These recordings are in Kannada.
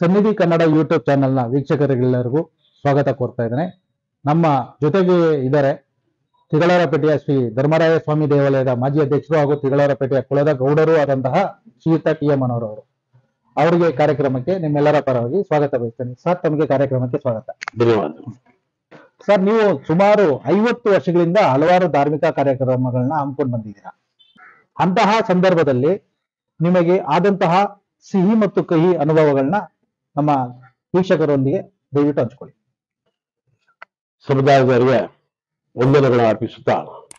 ಸನ್ನಿಧಿ ಕನ್ನಡ ಯೂಟ್ಯೂಬ್ ಚಾನೆಲ್ನ ವೀಕ್ಷಕರಿಗೆಲ್ಲರಿಗೂ ಸ್ವಾಗತ ಕೋರ್ತಾ ಇದ್ದೇನೆ ನಮ್ಮ ಜೊತೆಗೆ ಇದ್ದಾರೆ ತಿಗಳರಪೇಟೆಯ ಶ್ರೀ ಧರ್ಮರಾಯ ಸ್ವಾಮಿ ದೇವಾಲಯದ ಮಾಜಿ ಅಧ್ಯಕ್ಷರು ಹಾಗೂ ತಿಗಳರಪೇಟೆಯ ಕುಲದ ಗೌಡರು ಆದಂತಹ ಶ್ರೀಯುತ ಟಿ ಎಂ ಮನೋರವರು ಅವರಿಗೆ ಕಾರ್ಯಕ್ರಮಕ್ಕೆ ನಿಮ್ಮೆಲ್ಲರ ಪರವಾಗಿ ಸ್ವಾಗತ ಬಯಸ್ತೇನೆ ಸರ್ ತಮಗೆ ಕಾರ್ಯಕ್ರಮಕ್ಕೆ ಸ್ವಾಗತ ಧನ್ಯವಾದ ಸರ್ ನೀವು ಸುಮಾರು ಐವತ್ತು ವರ್ಷಗಳಿಂದ ಹಲವಾರು ಧಾರ್ಮಿಕ ಕಾರ್ಯಕ್ರಮಗಳನ್ನ ಹಮ್ಮಿಕೊಂಡು ಬಂದಿದ್ದೀರಾ ಅಂತಹ ಸಂದರ್ಭದಲ್ಲಿ ನಿಮಗೆ ಆದಂತಹ ಸಿಹಿ ಮತ್ತು ಕಹಿ ಅನುಭವಗಳನ್ನ ನಮ್ಮ ವೀಕ್ಷಕರೊಂದಿಗೆ ದಯವಿಟ್ಟು ಹಂಚ್ಕೊಳ್ಳಿ ಸಮುದಾಯದವರಿಗೆ ವಂದನೆಗಳನ್ನು ಅರ್ಪಿಸುತ್ತಾ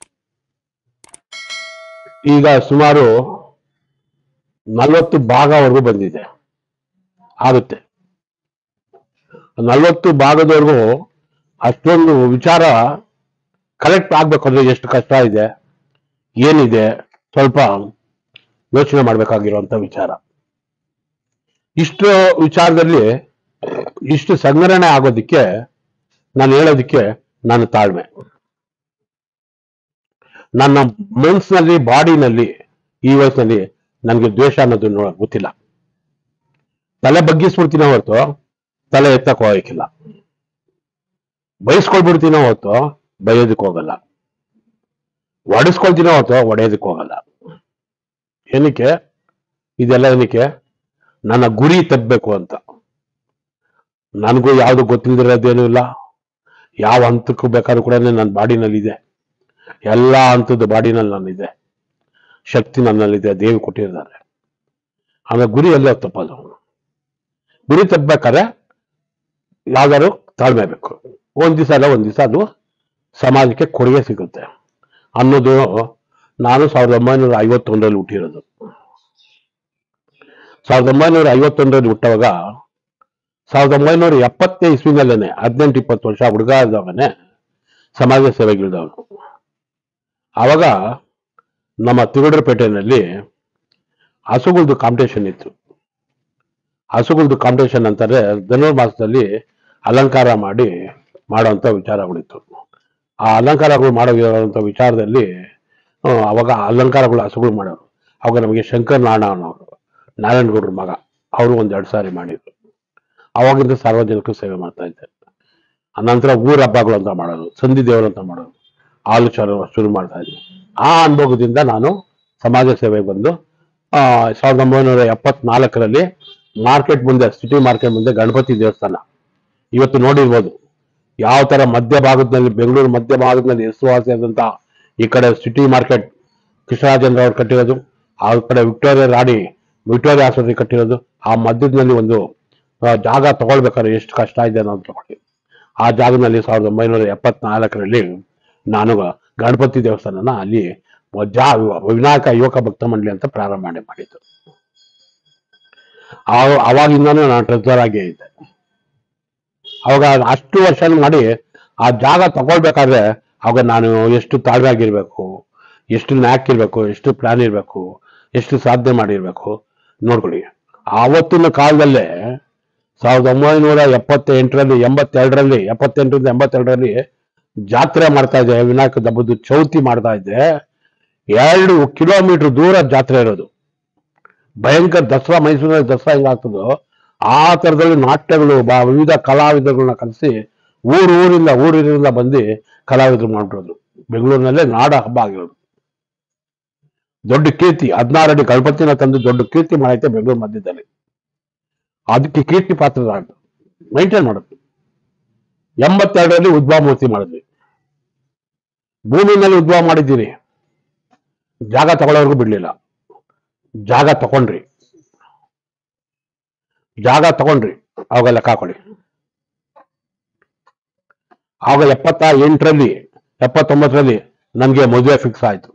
ಈಗ ಸುಮಾರು ನಲವತ್ತು ಭಾಗವರೆಗೂ ಬಂದಿದೆ ಆಗುತ್ತೆ ನಲವತ್ತು ಭಾಗದವರೆಗೂ ಅಷ್ಟೊಂದು ವಿಚಾರ ಕಲೆಕ್ಟ್ ಆಗ್ಬೇಕು ಅಂದ್ರೆ ಎಷ್ಟು ಕಷ್ಟ ಇದೆ ಏನಿದೆ ಸ್ವಲ್ಪ ಯೋಚನೆ ಮಾಡ್ಬೇಕಾಗಿರುವಂತ ವಿಚಾರ ಇಷ್ಟು ವಿಚಾರದಲ್ಲಿ ಇಷ್ಟು ಸಂಗ್ರಹಣೆ ಆಗೋದಕ್ಕೆ ನಾನು ಹೇಳೋದಕ್ಕೆ ನನ್ನ ತಾಳ್ಮೆ ನನ್ನ ಮನ್ಸಿನಲ್ಲಿ ಬಾಡಿನಲ್ಲಿ ಈ ವಯಸ್ಸಿನಲ್ಲಿ ನನಗೆ ದ್ವೇಷ ಅನ್ನೋದು ನೋ ಗೊತ್ತಿಲ್ಲ ತಲೆ ಬಗ್ಗಿಸ್ಬಿಡ್ತೀನೋ ಹೊರತು ತಲೆ ಎತ್ತಕ್ ಹೋಗಕ್ಕಿಲ್ಲ ಬಯಸ್ಕೊಳ್ಬಿಡ್ತೀನೋ ಹೊರತು ಬೈಯೋದಕ್ಕೆ ಹೋಗಲ್ಲ ಒಡಿಸ್ಕೊಳ್ತೀನೋ ಹೊರತು ಒಡೆಯೋದಕ್ಕೆ ಹೋಗಲ್ಲ ಏನಕ್ಕೆ ಇದೆಲ್ಲ ಏನಕ್ಕೆ ನನ್ನ ಗುರಿ ತಪ್ಪಬೇಕು ಅಂತ ನನಗೂ ಯಾವುದು ಗೊತ್ತಿಲ್ದಿರೋದೇನೂ ಇಲ್ಲ ಯಾವ ಹಂತಕ್ಕೂ ಬೇಕಾದ್ರೂ ಕೂಡ ನನ್ನ ಬಾಡಿನಲ್ಲಿದೆ ಎಲ್ಲ ಹಂತದ ಬಾಡಿನಲ್ಲಿ ನನ್ನಿದೆ ಶಕ್ತಿ ನನ್ನಲ್ಲಿದೆ ದೇವಿ ಕೊಟ್ಟಿದ್ದಾರೆ ಆಮೇಲೆ ಗುರಿ ಎಲ್ಲ ತಪ್ಪದು ಗುರಿ ತಪ್ಪಬೇಕಾದ್ರೆ ಯಾವ್ದಾದ್ರು ತಾಳ್ಮೆ ಬೇಕು ಒಂದ್ ದಿವಸ ಅಲ್ಲ ಒಂದ್ ದಿವಸ ಅದು ಸಮಾಜಕ್ಕೆ ಕೊಡುಗೆ ಸಿಗುತ್ತೆ ಅನ್ನೋದು ನಾನು ಸಾವಿರದ ಒಂಬೈನೂರ ಐವತ್ತೊಂದರಲ್ಲಿ ಹುಟ್ಟಿರೋದು ಸಾವಿರದ ಒಂಬೈನೂರ ಐವತ್ತೊಂದರಲ್ಲಿ ಹುಟ್ಟವಾಗ ಸಾವಿರದ ಒಂಬೈನೂರ ಎಪ್ಪತ್ತನೇ ಇಸ್ವಿನಲ್ಲೇನೆ ಹದಿನೆಂಟು ಇಪ್ಪತ್ತು ವರ್ಷ ಹುಡುಗ ಇದ್ದವನೇ ಸಮಾಜ ಸೇವೆಗಿಳಿದವನು ಆವಾಗ ನಮ್ಮ ತಿರುಡರಪೇಟೆಯಲ್ಲಿ ಹಸುಗಳ್ದು ಕಾಂಪಿಟೇಷನ್ ಇತ್ತು ಹಸುಗಳ್ದು ಕಾಂಪಿಟೇಷನ್ ಅಂತಾರೆ ಧನುರ್ಮಾಸದಲ್ಲಿ ಅಲಂಕಾರ ಮಾಡಿ ಮಾಡುವಂತ ವಿಚಾರಗಳಿತ್ತು ಆ ಅಲಂಕಾರಗಳು ಮಾಡುವಂತ ವಿಚಾರದಲ್ಲಿ ಆ, ಅವಾಗ ಅಲಂಕಾರಗಳು ಹಸುಗಳು ಮಾಡೋರು ಅವಾಗ ನಮಗೆ ಶಂಕರ್ ನಾಣ ಅನ್ನೋರು ನಾರಾಯಣಗೌಡ್ರ ಮಗ ಅವರು ಒಂದ್ ಎರಡು ಸಾರಿ ಮಾಡಿದ್ರು ಅವಾಗಿಂದ ಸಾರ್ವಜನಿಕ ಸೇವೆ ಮಾಡ್ತಾ ಇದ್ದೆ ಅನಂತರ ಊರ ಹಬ್ಬಗಳು ಅಂತ ಮಾಡೋದು ಸಂಧಿ ದೇವರು ಅಂತ ಮಾಡೋದು ಹಾಲು ಶುರು ಶುರು ಮಾಡ್ತಾ ಇದ್ದೆ ಆ ಅನುಭವದಿಂದ ನಾನು ಸಮಾಜ ಸೇವೆಗೆ ಬಂದು ಆ, ಸಾವಿರದ ಒಂಬೈನೂರ ಎಪ್ಪತ್ನಾಲ್ಕರಲ್ಲಿ ಮಾರ್ಕೆಟ್ ಮುಂದೆ ಸಿಟಿ ಮಾರ್ಕೆಟ್ ಮುಂದೆ ಗಣಪತಿ ದೇವಸ್ಥಾನ ಇವತ್ತು ನೋಡಿರ್ಬೋದು ಯಾವ ತರ ಮಧ್ಯ ಭಾಗದಲ್ಲಿ ಬೆಂಗಳೂರು ಮಧ್ಯ ಭಾಗದಲ್ಲಿ ಹೆಸರುವಾಸಿಯಾದಂತ ಈ ಕಡೆ ಸಿಟಿ ಮಾರ್ಕೆಟ್ ಕೃಷ್ಣರಾಜೇಂದ್ರ ಅವ್ರು ಕಟ್ಟಿರೋದು ಆ ಕಡೆ ವಿಕ್ಟೋರಿಯಾ ರಾಣಿ ವಿಕ್ಟೋರಿಯಾ ಆಸ್ಪತ್ರೆ ಕಟ್ಟಿರೋದು ಆ ಮಧ್ಯದಲ್ಲಿ ಒಂದು ಆ, ಜಾಗ ತಗೊಳ್ಬೇಕಾದ್ರೆ ಎಷ್ಟು ಕಷ್ಟ ಇದೆ ಅನ್ನೋದು ತಗೊಳ್ಳಿ ಆ ಜಾಗದಲ್ಲಿ ಸಾವಿರದ ಒಂಬೈನೂರ ಎಪ್ಪತ್ನಾಲ್ಕರಲ್ಲಿ ನಾನು ಗಣಪತಿ ದೇವಸ್ಥಾನನ ಅಲ್ಲಿ ಜಾ ವಿನಾಯಕ ಯುವಕ ಭಕ್ತ ಮಂಡಳಿ ಅಂತ ಪ್ರಾರಂಭ ಮಾಡಿ ಮಾಡಿದ್ದು ಆ- ಅವಾಗಿಂದಾನು ನಾನು ಟ್ರೆಸರ್ ಆಗೇ ಇದ್ದೆ ಅವಾಗ ಅಷ್ಟು ವರ್ಷ ಮಾಡಿ ಆ ಜಾಗ ತಗೊಳ್ಬೇಕಾದ್ರೆ ಅವಾಗ ನಾನು ಎಷ್ಟು ತಾಳ್ಮೆ ಆಗಿರ್ಬೇಕು ಎಷ್ಟು ನ್ಯಾಕ್ ಇರ್ಬೇಕು ಎಷ್ಟು ಪ್ಲಾನ್ ಇರ್ಬೇಕು ಎಷ್ಟು ಸಾಧನೆ ಮಾಡಿರ್ಬೇಕು ನೋಡ್ಕೊಳ್ಳಿ ಆವತ್ತಿನ ಕಾಲದಲ್ಲೇ ಸಾವಿರದ ಒಂಬೈನೂರ ಎಪ್ಪತ್ತೆಂಟರಲ್ಲಿ ಎಂಬತ್ತೆರಡರಲ್ಲಿ ಎಪ್ಪತ್ತೆಂಟರಿಂದ ಎಂಬತ್ತೆರಡರಲ್ಲಿ ಜಾತ್ರೆ ಮಾಡ್ತಾ ಇದ್ದೆ ವಿನಾಯಕ ಹಬ್ಬದ ಚೌತಿ ಮಾಡ್ತಾ ಇದ್ದೆ ಎರಡು ಕಿಲೋಮೀಟರ್ ದೂರ ಜಾತ್ರೆ ಇರೋದು ಭಯಂಕರ ದಸರಾ ಮೈಸೂರಿನಲ್ಲಿ ದಸರಾ ಹೆಂಗಾಗ್ತದೋ ಆ ಥರದಲ್ಲಿ ನಾಟ್ಯಗಳು ಬಾ ವಿವಿಧ ಕಲಾವಿದಗಳನ್ನ ಕರೆಸಿ ಊರು ಊರಿಂದ ಊರಿನಿಂದ ಬಂದು ಕಲಾವಿದರು ಮಾಡಿರೋದು ಬೆಂಗಳೂರಿನಲ್ಲೇ ನಾಡ ಹಬ್ಬ ಆಗಿರೋದು ದೊಡ್ಡ ಕೀರ್ತಿ ಹದಿನಾರು ಅಡಿ ಗಣಪತಿನ ತಂದು ದೊಡ್ಡ ಕೀರ್ತಿ ಮಾಡೈತೆ ಬೆಂಗಳೂರು ಮಧ್ಯದಲ್ಲಿ ಅದಕ್ಕೆ ಕೀರ್ತಿ ಪಾತ್ರರಾಗ ಮೈಂಟೈನ್ ಮಾಡೋದು ಎಂಬತ್ತೆರಡರಲ್ಲಿ ಉದ್ಭವ ಮೂರ್ತಿ ಮಾಡಿದ್ವಿ ಭೂಮಿನಲ್ಲಿ ಉದ್ಭವ ಮಾಡಿದ್ದೀರಿ ಜಾಗ ತಗೊಳ್ಳೋರ್ಗು ಬಿಡ್ಲಿಲ್ಲ ಜಾಗ ತಗೊಂಡ್ರಿ ಜಾಗ ತಗೊಂಡ್ರಿ ಅವಾಗ ಲೆಕ್ಕ ಹಾಕೊಳ್ಳಿ ಆವಾಗ ಎಪ್ಪತ್ತ ಎಂಟರಲ್ಲಿ ಎಪ್ಪತ್ತೊಂಬತ್ತರಲ್ಲಿ ನನಗೆ ಮದುವೆ ಫಿಕ್ಸ್ ಆಯ್ತು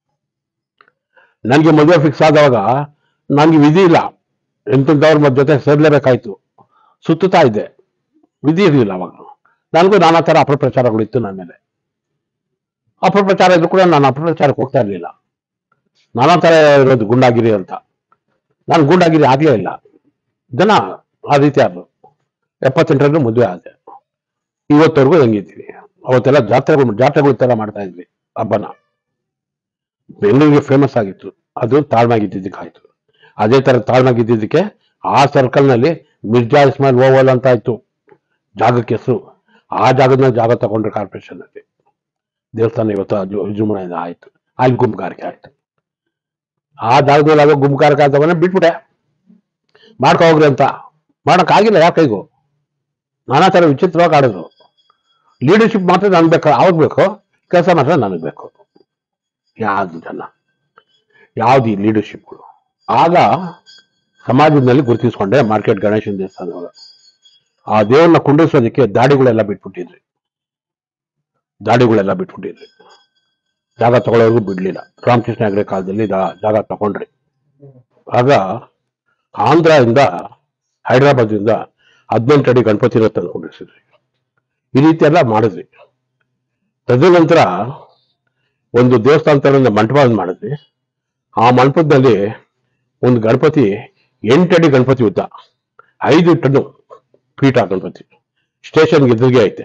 ನನಗೆ ಮದುವೆ ಫಿಕ್ಸ್ ಆದವಾಗ ನನಗೆ ವಿಧಿ ಇಲ್ಲ ಎಂತೆಂಥವ್ರ ಜೊತೆ ಸೇರ್ಲೇಬೇಕಾಯ್ತು ಸುತ್ತುತ್ತಾ ಇದ್ದೆ ವಿಧಿ ಇರಲಿಲ್ಲ ಅವಾಗ ನನಗೂ ನಾನಾ ಥರ ಅಪಪ್ರಚಾರಗಳು ಇತ್ತು ನನ್ನ ಮೇಲೆ ಅಪಪ್ರಚಾರ ಇದ್ರು ಕೂಡ ನಾನು ಅಪಪ್ರಚಾರಕ್ಕೆ ಹೋಗ್ತಾ ಇರಲಿಲ್ಲ ನಾನಾ ಥರ ಇರೋದು ಗುಂಡಾಗಿರಿ ಅಂತ ನಾನು ಗುಂಡಾಗಿರಿ ಆಗಲೇ ಇಲ್ಲ ಜನ ಆ ರೀತಿ ಆದ್ರು ಎಪ್ಪತ್ತೆಂಟರಲ್ಲಿ ಮದುವೆ ಆದೆ ಇವತ್ತವರೆಗೂ ಹೆಂಗಿದ್ದೀವಿ ಅವತ್ತೆಲ್ಲ ಜಾತ್ರೆಗಳು ಜಾತ್ರೆಗಳು ತರ ಮಾಡ್ತಾ ಇದ್ವಿ ಹಬ್ಬನ ಬೆಂಗಳೂರಿಗೆ ಫೇಮಸ್ ಆಗಿತ್ತು ಅದು ತಾಳ್ಮಾಗಿದ್ದಿದ್ದಕ್ಕಾಯ್ತು ಅದೇ ತರ ತಾಳ್ಮಾಗಿದ್ದಿದ್ದಕ್ಕೆ ಆ ಸರ್ಕಲ್ ನಲ್ಲಿ ಮಿರ್ಜಾ ಇಸ್ಮಾಯಿಲ್ ಓವಲ್ ಅಂತ ಆಯ್ತು ಜಾಗಕ್ಕೆ ಹೆಸರು ಆ ಜಾಗದ ಜಾಗ ತಗೊಂಡ್ರೆ ಕಾರ್ಪೊರೇಷನ್ ಅಲ್ಲಿ ದೇವಸ್ಥಾನ ಇವತ್ತು ಅದು ವಿಜೃಂಭಣೆಯಿಂದ ಆಯ್ತು ಅಲ್ಲಿ ಗುಂಪುಗಾರಿಕೆ ಆಯ್ತು ಆ ಜಾಗದಲ್ಲಿ ಆಗೋ ಗುಂಪುಗಾರಿಕೆ ಆದವನ್ನ ಬಿಟ್ಬಿಟ್ಟೆ ಮಾಡ್ಕೊ ಹೋಗ್ರಿ ಅಂತ ಮಾಡೋಕ್ಕಾಗಿಲ್ಲ ಯಾಕೈಗು ನಾನಾ ಥರ ವಿಚಿತ್ರವಾಗಿ ಆಡೋದು ಲೀಡರ್ಶಿಪ್ ಮಾತ್ರ ನನ್ಗೆ ಬೇಕು ಅವ್ರಿಗೆ ಬೇಕು ಕೆಲಸ ಮಾತ್ರ ನನಗೆ ಬೇಕು ಯಾವ್ದು ಜನ ಯಾವ್ದು ಈ ಲೀಡರ್ಶಿಪ್ಗಳು ಆಗ ಸಮಾಜದಲ್ಲಿ ಗುರುತಿಸ್ಕೊಂಡೆ ಮಾರ್ಕೆಟ್ ಗಣೇಶನ ದೇವಸ್ಥಾನವಾಗ ಆ ದೇವ್ರನ್ನ ಕುಂಡಿಸೋದಕ್ಕೆ ದಾಡಿಗಳೆಲ್ಲ ಬಿಟ್ಬಿಟ್ಟಿದ್ರಿ ದಾಡಿಗಳೆಲ್ಲ ಬಿಟ್ಬಿಟ್ಟಿದ್ರಿ ಜಾಗ ತಗೊಳ್ಳೋರ್ಗು ಬಿಡ್ಲಿಲ್ಲ ರಾಮಕೃಷ್ಣ ಹೆಗಡೆ ಕಾಲದಲ್ಲಿ ಜಾ- ಜಾಗ ತಗೊಂಡ್ರಿ ಆಗ ಆಂಧ್ರದಿಂದ ಹೈದರಾಬಾದಿಂದ ಹದಿನೆಂಟು ಅಡಿ ಗಣಪತಿನ ತಂದು ಕುಂಡಿಸಿದ್ರಿ ಈ ರೀತಿ ಎಲ್ಲ ಮಾಡಿದ್ವಿ ತದನಂತರ ಒಂದು ದೇವಸ್ಥಾನ ತರ ಒಂದು ಮಂಟಪ ಮಾಡಿದ್ವಿ ಆ ಮಂಟಪದಲ್ಲಿ ಒಂದು ಗಣಪತಿ ಎಂಟಡಿ ಗಣಪತಿ ಉದ್ದ ಐದು ಟನ್ನು ಪೀಠ ಗಣಪತಿ ಸ್ಟೇಷನ್ ಎದುರಿಗೆ ಐತೆ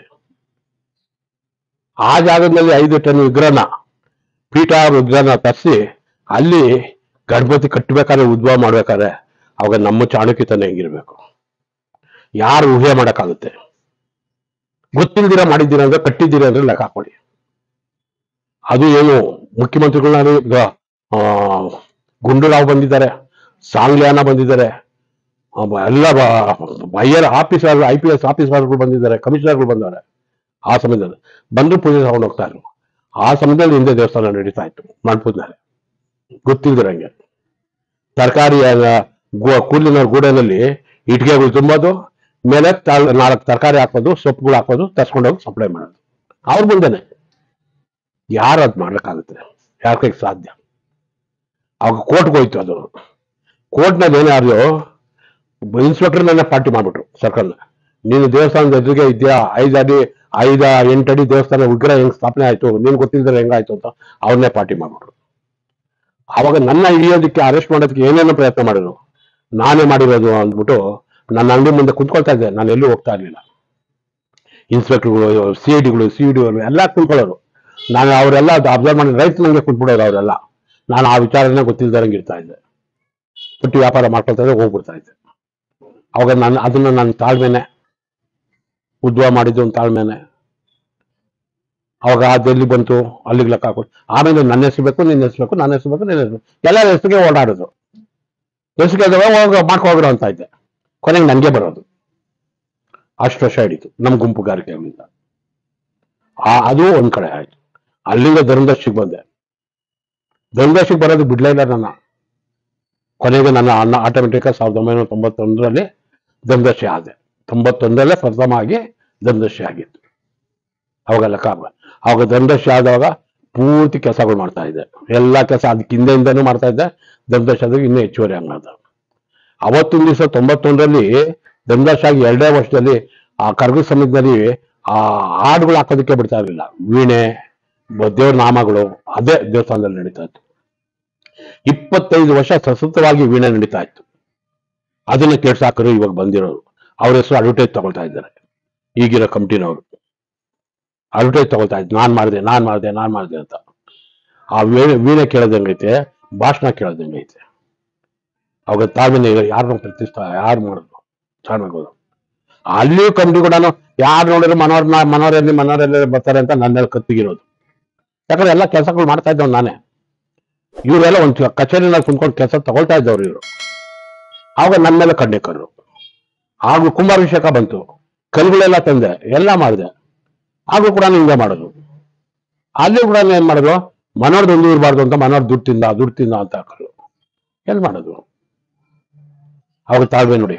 ಆ ಜಾಗದಲ್ಲಿ ಐದು ಟನ್ ವಿಗ್ರಹನ ಪೀಠ ವಿಗ್ರಹನ ತರಿಸಿ ಅಲ್ಲಿ ಗಣಪತಿ ಕಟ್ಟಬೇಕಾದ್ರೆ ಉದ್ಭವ ಮಾಡ್ಬೇಕಾದ್ರೆ ಅವಾಗ ನಮ್ಮ ಚಾಣಕ್ಯತನ ಹೆಂಗಿರ್ಬೇಕು ಯಾರು ಊಹೆ ಮಾಡಕ್ಕಾಗುತ್ತೆ ಗೊತ್ತಿಲ್ದಿರ ಮಾಡಿದ್ದೀರ ಅಂದ್ರೆ ಕಟ್ಟಿದ್ದೀರ ಅಂದ್ರೆ ಲೆಕ್ಕ ಹಾಕೊಳ್ಳಿ ಅದು ಏನು ಮುಖ್ಯಮಂತ್ರಿಗಳನ್ನ ಈಗ ಆ, ಗುಂಡೂರಾವ್ ಬಂದಿದ್ದಾರೆ ಸಾಂಗ್ಲಿಯಾನ ಬಂದಿದ್ದಾರೆ ಆ, ಬ- ಎಲ್ಲ IR officer I P S ಆಫೀಸರ್ಗಳು ಬಂದಿದ್ದಾರೆ ಕಮಿಷನರ್ಗಳು ಬಂದವರು ಆ ಸಮಯದಲ್ಲಿ ಬಂದು ಪೂಜೆ ತಗೊಂಡು ಹೋಗ್ತಾ ಇದ್ರು ಆ ಸಮಯದಲ್ಲಿ ಹಿಂದೆ ದೇವಸ್ಥಾನ ನಡೀತಾ ಇತ್ತು ಮಂಟಪದಲ್ಲಿ ಗೊತ್ತಿಲ್ದಿರಂಗೆ ತರಕಾರಿ ಕೂಲಿನವ್ರ ಗೂಡನಲ್ಲಿ ಇಟ್ಟಿಗೆಗಳು ತುಂಬೋದು ಮೇಲೆ ತ- ನಾಲ್ಕು ತರಕಾರಿ ಹಾಕೋದು ಸೊಪ್ಪುಗಳು ಹಾಕೋದು ತರ್ಸ್ಕೊಂಡೋಗಿ ಸಪ್ಲೈ ಮಾಡೋದು ಅವ್ರ ಮುಂದೆನೆ ಯಾರು ಅದ್ ಮಾಡ್ಲಿಕ್ಕಾಗುತ್ತೆ ಯಾರ ಕೈಗೆ ಸಾಧ್ಯ ಅವಾಗ ಕೋರ್ಟ್ಗೆ ಹೋಯ್ತು ಅದು ಕೋರ್ಟ್ನಲ್ಲಿ ಏನಾದ್ರು ಇನ್ಸ್ಪೆಕ್ಟರ್ ನನ್ನ ಪಾರ್ಟಿ ಮಾಡ್ಬಿಟ್ರು ಸರ್ಕಲ್ ನೀನು ದೇವಸ್ಥಾನದ ಎದುರಿಗೆ ಇದೆಯಾ ಐದು ಅಡಿ ಐದ ಎಂಟು ಅಡಿ ದೇವಸ್ಥಾನ ವಿಗ್ರಹ ಹೆಂಗ್ ಸ್ಥಾಪನೆ ಆಯ್ತು ನೀನ್ ಗೊತ್ತಿಲ್ದ್ರೆ ಹೆಂಗಾಯ್ತು ಅಂತ ಅವ್ರನ್ನೇ ಪಾರ್ಟಿ ಮಾಡ್ಬಿಟ್ರು ಅವಾಗ ನನ್ನ ಹಿಡಿಯೋದಕ್ಕೆ ಅರೆಸ್ಟ್ ಮಾಡೋದಕ್ಕೆ ಏನೇನೋ ಪ್ರಯತ್ನ ಮಾಡಿದ್ರು ನಾನೇ ಮಾಡಿರೋದು ಅಂದ್ಬಿಟ್ಟು ನನ್ನ ಅಂಗಡಿ ಮುಂದೆ ಕುತ್ಕೊಳ್ತಾ ಇದ್ದೆ ನಾನು ಎಲ್ಲೂ ಹೋಗ್ತಾ ಇರ್ಲಿಲ್ಲ ಇನ್ಸ್ಪೆಕ್ಟರ್ಗಳು ಸಿ ಐ ಡಿಗಳು ಸಿ ಡಿಗಳು ಎಲ್ಲ ಕುತ್ಕೊಳ್ಳೋರು ನಾನು ಅವರೆಲ್ಲ ಅಬ್ಸರ್ವ್ ಮಾಡಿ ರೈಟ್ ನಂಗೆ ಕುತ್ಬಿಡೋರು ಅವರೆಲ್ಲ ನಾನು ಆ ವಿಚಾರನೇ ಗೊತ್ತಿಲ್ದಂಗೆ ಇರ್ತಾ ಇದ್ದೆ ಪುಟ್ಟಿ ವ್ಯಾಪಾರ ಮಾಡ್ಕೊಳ್ತಾ ಇದ್ದೆ ಹೋಗ್ಬಿಡ್ತಾ ಇದ್ದೆ ಅವಾಗ ನಾನು ಅದನ್ನ ನನ್ನ ತಾಳ್ಮೆನೆ ಉದ್ಭವ ಮಾಡಿದ್ದು ಒಂದು ತಾಳ್ಮೆನೆ ಅವಾಗ ಅದೆಲ್ಲಿ ಬಂತು ಅಲ್ಲಿಗೆ ಲೆಕ್ಕ ಹಾಕೊಂಡು ಆಮೇಲೆ ನನ್ನ ಹೆಸರು ಬೇಕು ನಿನ್ನ ಹೆಸರು ಬೇಕು ನನ್ನ ಹೆಸರು ಬೇಕು ನಿನ್ನ ಹೆಸರು ಎಲ್ಲ ಹೆಸರಿಗೆ ಓಡಾಡೋದು ಹೆಸರಿಗೆ ಹೋಗ ಮಾಡ್ಕೊ ಹೋಗ್ರು ಅಂತ ಇದ್ದೆ ಕೊನೆಗೆ ನನಗೆ ಬರೋದು ಅಷ್ಟು ವರ್ಷ ಹಿಡಿತು ನಮ್ಮ ಗುಂಪುಗಾರಿಕೆಗಳಿಂದ ಆ ಅದು ಒಂದ್ ಕಡೆ ಆಯ್ತು ಅಲ್ಲಿಂದ ಧರ್ಮದರ್ಶಿಗೆ ಬಂದೆ ಧರ್ಮದರ್ಶಿಗೆ ಬರೋದು ಬಿಡ್ಲೇ ಇಲ್ಲ ನನ್ನ ಕೊನೆಗೆ ನನ್ನ ಅನ್ನ ಆಟೋಮೆಟಿಕ್ ಸಾವಿರದ ಒಂಬೈನೂರ ತೊಂಬತ್ತೊಂದರಲ್ಲಿ ಧರ್ಮದರ್ಶಿ ಆದೆ ತೊಂಬತ್ತೊಂದರಲ್ಲೇ ಪ್ರಥಮ ಆಗಿ ಧರ್ಮದರ್ಶಿ ಆಗಿತ್ತು ಅವಾಗ ಲೆಕ್ಕ ಹಾಕುವ. ಅವಾಗ ಧರ್ಮದರ್ಶಿ ಆದಾಗ ಪೂರ್ತಿ ಕೆಲಸಗಳು ಮಾಡ್ತಾ ಇದ್ದೆ ಎಲ್ಲ ಕೆಲಸ ಅದಕ್ಕೆ ಹಿಂದೆಯಿಂದನೂ ಮಾಡ್ತಾ ಇದ್ದೆ ಧರ್ಮದರ್ಶಿ ಆದಾಗ ಇನ್ನೂ ಹೆಚ್ಚುವರಿ ಹಂಗಾದ ಅವತ್ತೊಂದು ದಿವಸ ತೊಂಬತ್ತೊಂದರಲ್ಲಿ ಧರ್ಮದರ್ಶಿ ಆಗಿ ಎರಡೇ ವರ್ಷದಲ್ಲಿ ಆ ಕರ್ಗ ಸಮಯದಲ್ಲಿ ಆ ಹಾಡುಗಳು ಹಾಕೋದಕ್ಕೆ ಬಿಡ್ತಾ ಇರಲಿಲ್ಲ ವೀಣೆ ಬ- ದೇವ್ರ ನಾಮಗಳು ಅದೇ ದೇವಸ್ಥಾನದಲ್ಲಿ ನಡೀತಾ ಇತ್ತು ಇಪ್ಪತ್ತೈದು ವರ್ಷ ಸತತವಾಗಿ ವೀಣೆ ನಡೀತಾ ಇತ್ತು ಅದನ್ನ ಕೇಳ್ಸಾಕರು ಇವಾಗ ಬಂದಿರೋರು ಅವ್ರ ಹೆಸರು ಅಡ್ವರ್ಟೈಸ್ ತಗೊಳ್ತಾ ಇದ್ದಾರೆ ಈಗಿರೋ ಕಮಿಟಿನವರು ಅಡ್ವರ್ಟೈಸ್ ತಗೊಳ್ತಾ ಇದ್ದು ನಾನ್ ಮಾಡಿದೆ ನಾನ್ ಮಾಡಿದೆ ನಾನ್ ಮಾಡಿದೆ ಅಂತ ಆ ವೀಣೆ ವೀಣೆ ಕೇಳೋದಂಗೈತೆ ಭಾಷಣ ಕೇಳೋದಂಗೈತೆ ಅವಾಗ ತಾಳ್ಮೆನೆ ಯಾರನ್ನ ಪ್ರತಿಷ್ಠಾ ಯಾರು ಮಾಡಿದ್ರು ಚೆನ್ನಾಗೋದು ಅಲ್ಲಿಯೂ ಕಮಿಟಿ ಕೂಡ ಯಾರು ನೋಡಿದ್ರು ಮನೋರ್ ಮನೋರಲ್ಲಿ ಮನೋರಲ್ಲಿ ಬರ್ತಾರೆ ಅಂತ ನನ್ನಲ್ಲಿ ಕತ್ತಿಗಿರೋದು ಯಾಕಂದ್ರೆ ಎಲ್ಲ ಕೆಲಸಗಳು ಮಾಡ್ತಾ ಇದ್ದವ್ ನಾನೇ ಇವರೆಲ್ಲ ಒಂದು ಕಚೇರಿನಲ್ಲಿ ಕುಂತ್ಕೊಂಡು ಕೆಲಸ ತಗೊಳ್ತಾ ಇದ್ದವ್ರು ಇವರು ಆವಾಗ ನನ್ನ ಮೇಲೆ ಕಣ್ಣೆಕ್ಕರು ಆಗ ಕುಂಭಾಭಿಷೇಕ ಬಂತು ಕಲ್ಗಳೆಲ್ಲ ತಂದೆ ಎಲ್ಲ ಮಾಡಿದೆ ಆಗ ಕೂಡ ಹಿಂಗೆ ಮಾಡೋದು ಅಲ್ಲಿ ಕೂಡ ಏನ್ ಮಾಡೋದು ಮನೋರ್ದು ಒಂದು ಇರಬಾರ್ದು ಅಂತ ಮನೋರ್ ದುಡ್ಡು ತಿಂದ ದುಡ್ಡು ತಿಂದ ಅಂತ ಹಾಕರು ಏನ್ ಮಾಡೋದು ಅವಾಗ ತಾಳ್ಮೆ ನೋಡಿ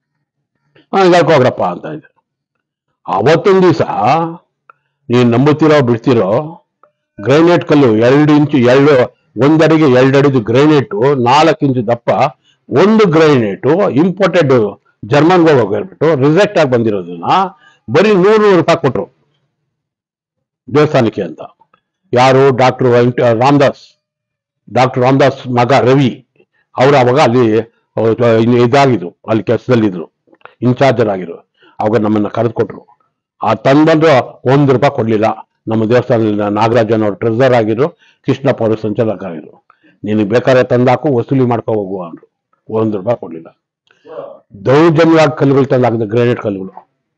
ಹೋಗ್ರಪ್ಪ ಅಂತ ಇದೆ ಅವತ್ತೊಂದು ದಿವಸ ನೀನ್ ನಂಬುತ್ತೀರೋ ಬಿಡ್ತೀರೋ ಗ್ರೈನೇಟ್ ಕಲ್ಲು ಎರಡು ಇಂಚು ಎರಡು ಒಂದಡಿಗೆ ಎರಡು ಅಡಿದು ಗ್ರೈನೇಟು ನಾಲ್ಕು ಇಂಚು ದಪ್ಪ ಒಂದು ಗ್ರೈನೇಟು ಇಂಪೋರ್ಟೆಡ್ ಜರ್ಮನ್ಗೆ ಹೋಗ್ಬಿಟ್ಟು ರಿಜೆಕ್ಟ್ ಆಗಿ ಬಂದಿರೋದನ್ನ ಬರೀ ನೂರು ನೂರು ರೂಪಾಯಿ ಕೊಟ್ರು ದೇವಸ್ಥಾನಕ್ಕೆ ಅಂತ ಯಾರು ಡಾಕ್ಟರ್ ರಾಮದಾಸ್ ಡಾಕ್ಟರ್ ರಾಮದಾಸ್ ಮಗ ರವಿ ಅವರು ಅವಾಗ ಅಲ್ಲಿ ಅವ್ರು ಇನ್ನು ಇದಾಗಿದ್ರು ಅಲ್ಲಿ ಕೆಲಸದಲ್ಲಿದ್ರು ಇನ್ಚಾರ್ಜರ್ ಆಗಿರು ಅವಾಗ ನಮ್ಮನ್ನ ಕರೆದುಕೊಟ್ರು ಆ ತಂದು ಒಂದು ರೂಪಾಯಿ ಕೊಡ್ಲಿಲ್ಲ ನಮ್ಮ ದೇವಸ್ಥಾನದಲ್ಲಿ ನಾಗರಾಜನ್ ಅವರು ಟ್ರೆಸರ್ ಆಗಿದ್ರು ಕೃಷ್ಣಪ್ಪ ಅವರು ಸಂಚಾಲಕ ಆಗಿದ್ರು ನಿನಗೆ ಬೇಕಾದ್ರೆ ತಂದಾಕು ವಸೂಲಿ ಮಾಡ್ಕೊ ಹೋಗುವ ಅಂದ್ರು ಒಂದು ರೂಪಾಯಿ ಕೊಡ್ಲಿಲ್ಲ ದೌರ್ಜನ್ಯವಾಗಿ ಕಲ್ಲುಗಳು ತಂದಾಕಿದೆ ಗ್ರಾನೈಟ್ ಕಲ್ಲುಗಳು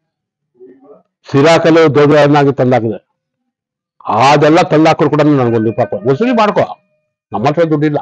ಸಿರಾ ಕಲ್ಲು ದೌರ್ಜನ್ಯವಾಗಿ ತಂದಾಕಿದೆ ಅದೆಲ್ಲ ತಂದಾಕರು ಕೂಡ ನನಗೊಂದು ಪಾಪ ವಸೂಲಿ ಮಾಡ್ಕೋ ನಮ್ಮ ಹತ್ರ ದುಡ್ಡಿಲ್ಲ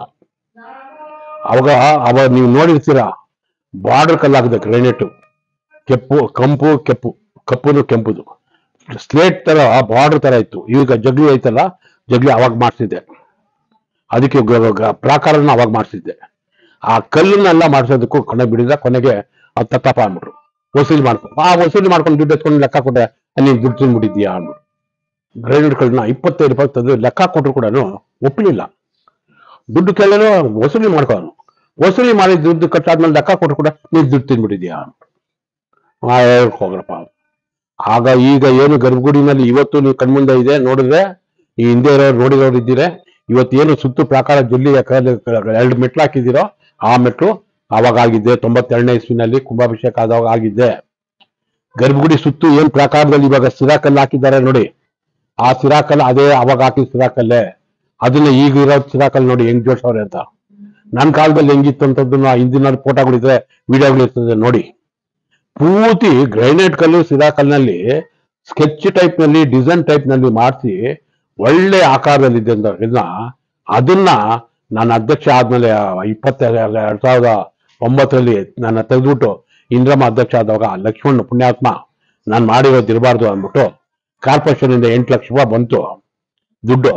ಅವಾಗ ಅವಾಗ ನೀವು ನೋಡಿರ್ತೀರಾ ಬಾರ್ಡರ್ ಕಲ್ಲಾಗಿದೆ ಗ್ರಾನೈಟು ಕೆಂಪು ಕಂಪು ಕೆಂಪು ಕಪ್ಪುದು ಕೆಂಪುದು ಸ್ಲೇಟ್ ತರ ಬಾರ್ಡರ್ ತರ ಇತ್ತು ಈಗ ಜಗ್ಲಿ ಐತಲ್ಲ ಜಗ್ಲಿ ಅವಾಗ ಮಾಡ್ತಿದ್ದೆ ಅದಕ್ಕೆ ಗ- ಗ- ಪ್ರಾಕಾರನ ಅವಾಗ ಮಾಡ್ತಿದ್ದೆ ಆ ಕಲ್ಲನ್ನೆಲ್ಲ ಮಾಡಿಸೋದಕ್ಕೂ ಕೊನೆ ಬಿಡಿದ ಕೊನೆಗೆ ಅದು ತತ್ತಪ್ಪ ಅಂದ್ಬಿಟ್ರು ವಸೂಲಿ ಮಾಡ್ಕೊಂಡು ಆ ವಸೂಲಿ ಮಾಡ್ಕೊಂಡು ದುಡ್ಡು ಎತ್ಕೊಂಡು ಲೆಕ್ಕ ಕೊಟ್ಟೆ ನೀನು ದುಡ್ಡು ತಿಂದ್ಬಿಟ್ಟಿದ್ಯಾ ಅಂದ್ಬಿಟ್ಟು ಗ್ರೈನೇಡ್ ಕಲ್ಲನ್ನ ಇಪ್ಪತ್ತೈದು ರೂಪಾಯಿ ತಂದು ಲೆಕ್ಕ ಕೊಟ್ಟರು ಕೂಡ ಒಪ್ಪಲಿಲ್ಲ ದುಡ್ಡು ಕೇಳಲು ವಸೂಲಿ ಮಾಡ್ಕೋನು ವಸೂಲಿ ಮಾಡಿ ದುಡ್ಡು ಖರ್ಚಾದ್ಮೇಲೆ ಲೆಕ್ಕ ಕೊಟ್ಟರು ಕೂಡ ನೀನು ದುಡ್ಡು ತಿಂದ್ಬಿಟ್ಟಿದ್ಯಾ ಆ, ಹೇಳ್ಕ್ ಹೋಗ್ರಪ್ಪ ಆಗ ಈಗ ಏನು ಗರ್ಭಗುಡಿನಲ್ಲಿ ಇವತ್ತು ನೀವು ಕಣ್ಮುಂದೆ ಇದೆ ನೋಡಿದ್ರೆ ಈ ಹಿಂದೆ ಇರೋರು ನೋಡಿರೋರು ಇದ್ದೀರೆ ಇವತ್ತೇನು ಸುತ್ತು ಪ್ರಾಕಾರ ಜೊಲ್ಲಿ ಎರಡು ಮೆಟ್ಲು ಹಾಕಿದಿರೋ ಆ ಮೆಟ್ಲು ಆವಾಗ ಆಗಿದ್ದೆ ತೊಂಬತ್ತೆರಡನೇ ಇಸ್ವಿನಲ್ಲಿ ಕುಂಭಾಭಿಷೇಕ ಆದಾಗ ಆಗಿದ್ದೆ ಗರ್ಭಗುಡಿ ಸುತ್ತು ಏನ್ ಪ್ರಾಕಾರದಲ್ಲಿ ಇವಾಗ ಸಿರಾಕಲ್ಲು ಹಾಕಿದ್ದಾರೆ ನೋಡಿ ಆ ಸಿರಾಕಲ್ಲು ಅದೇ ಅವಾಗ ಹಾಕಿದ ಸಿರಾಕಲ್ಲೇ ಅದನ್ನ ಈಗ ಇರೋ ಸಿರಾಕಲ್ ನೋಡಿ ಹೆಂಗ್ ಜೋಡ್ಸವ್ರೆ ಅಂತ ನನ್ನ ಕಾಲದಲ್ಲಿ ಹೆಂಗಿತ್ತು ಅಂತದನ್ನ ಹಿಂದಿನ ಫೋಟೋಗಳಿದ್ರೆ ವಿಡಿಯೋಗಳಿರ್ತದೆ ನೋಡಿ ಪೂರ್ತಿ ಗ್ರೈನೇಟ್ ಕಲ್ಲು ಸಿರಾಕಲ್ನಲ್ಲಿ ಸ್ಕೆಚ್ ಟೈಪ್ ನಲ್ಲಿ ಡಿಸೈನ್ ಟೈಪ್ ನಲ್ಲಿ ಮಾಡಿಸಿ ಒಳ್ಳೆ ಆಕಾರದಲ್ಲಿ ಇದನ್ನ ಅದನ್ನ ನಾನು ಅಧ್ಯಕ್ಷ ಆದ್ಮೇಲೆ ಇಪ್ಪತ್ತ ಎರಡ್ ಸಾವಿರದ ಒಂಬತ್ತರಲ್ಲಿ ನನ್ನ ತೆಗೆದ್ಬಿಟ್ಟು ಇಂದ್ರಮ್ಮ ಅಧ್ಯಕ್ಷ ಆದವಾಗ ಲಕ್ಷ್ಮಣ್ ಪುಣ್ಯಾತ್ಮ ನಾನು ಮಾಡಿರೋದು ಇರಬಾರ್ದು ಅಂದ್ಬಿಟ್ಟು ಕಾರ್ಪೊರೇಷನ್ ಇಂದ ಎಂಟು ಲಕ್ಷ ರೂಪಾಯಿ ಬಂತು ದುಡ್ಡು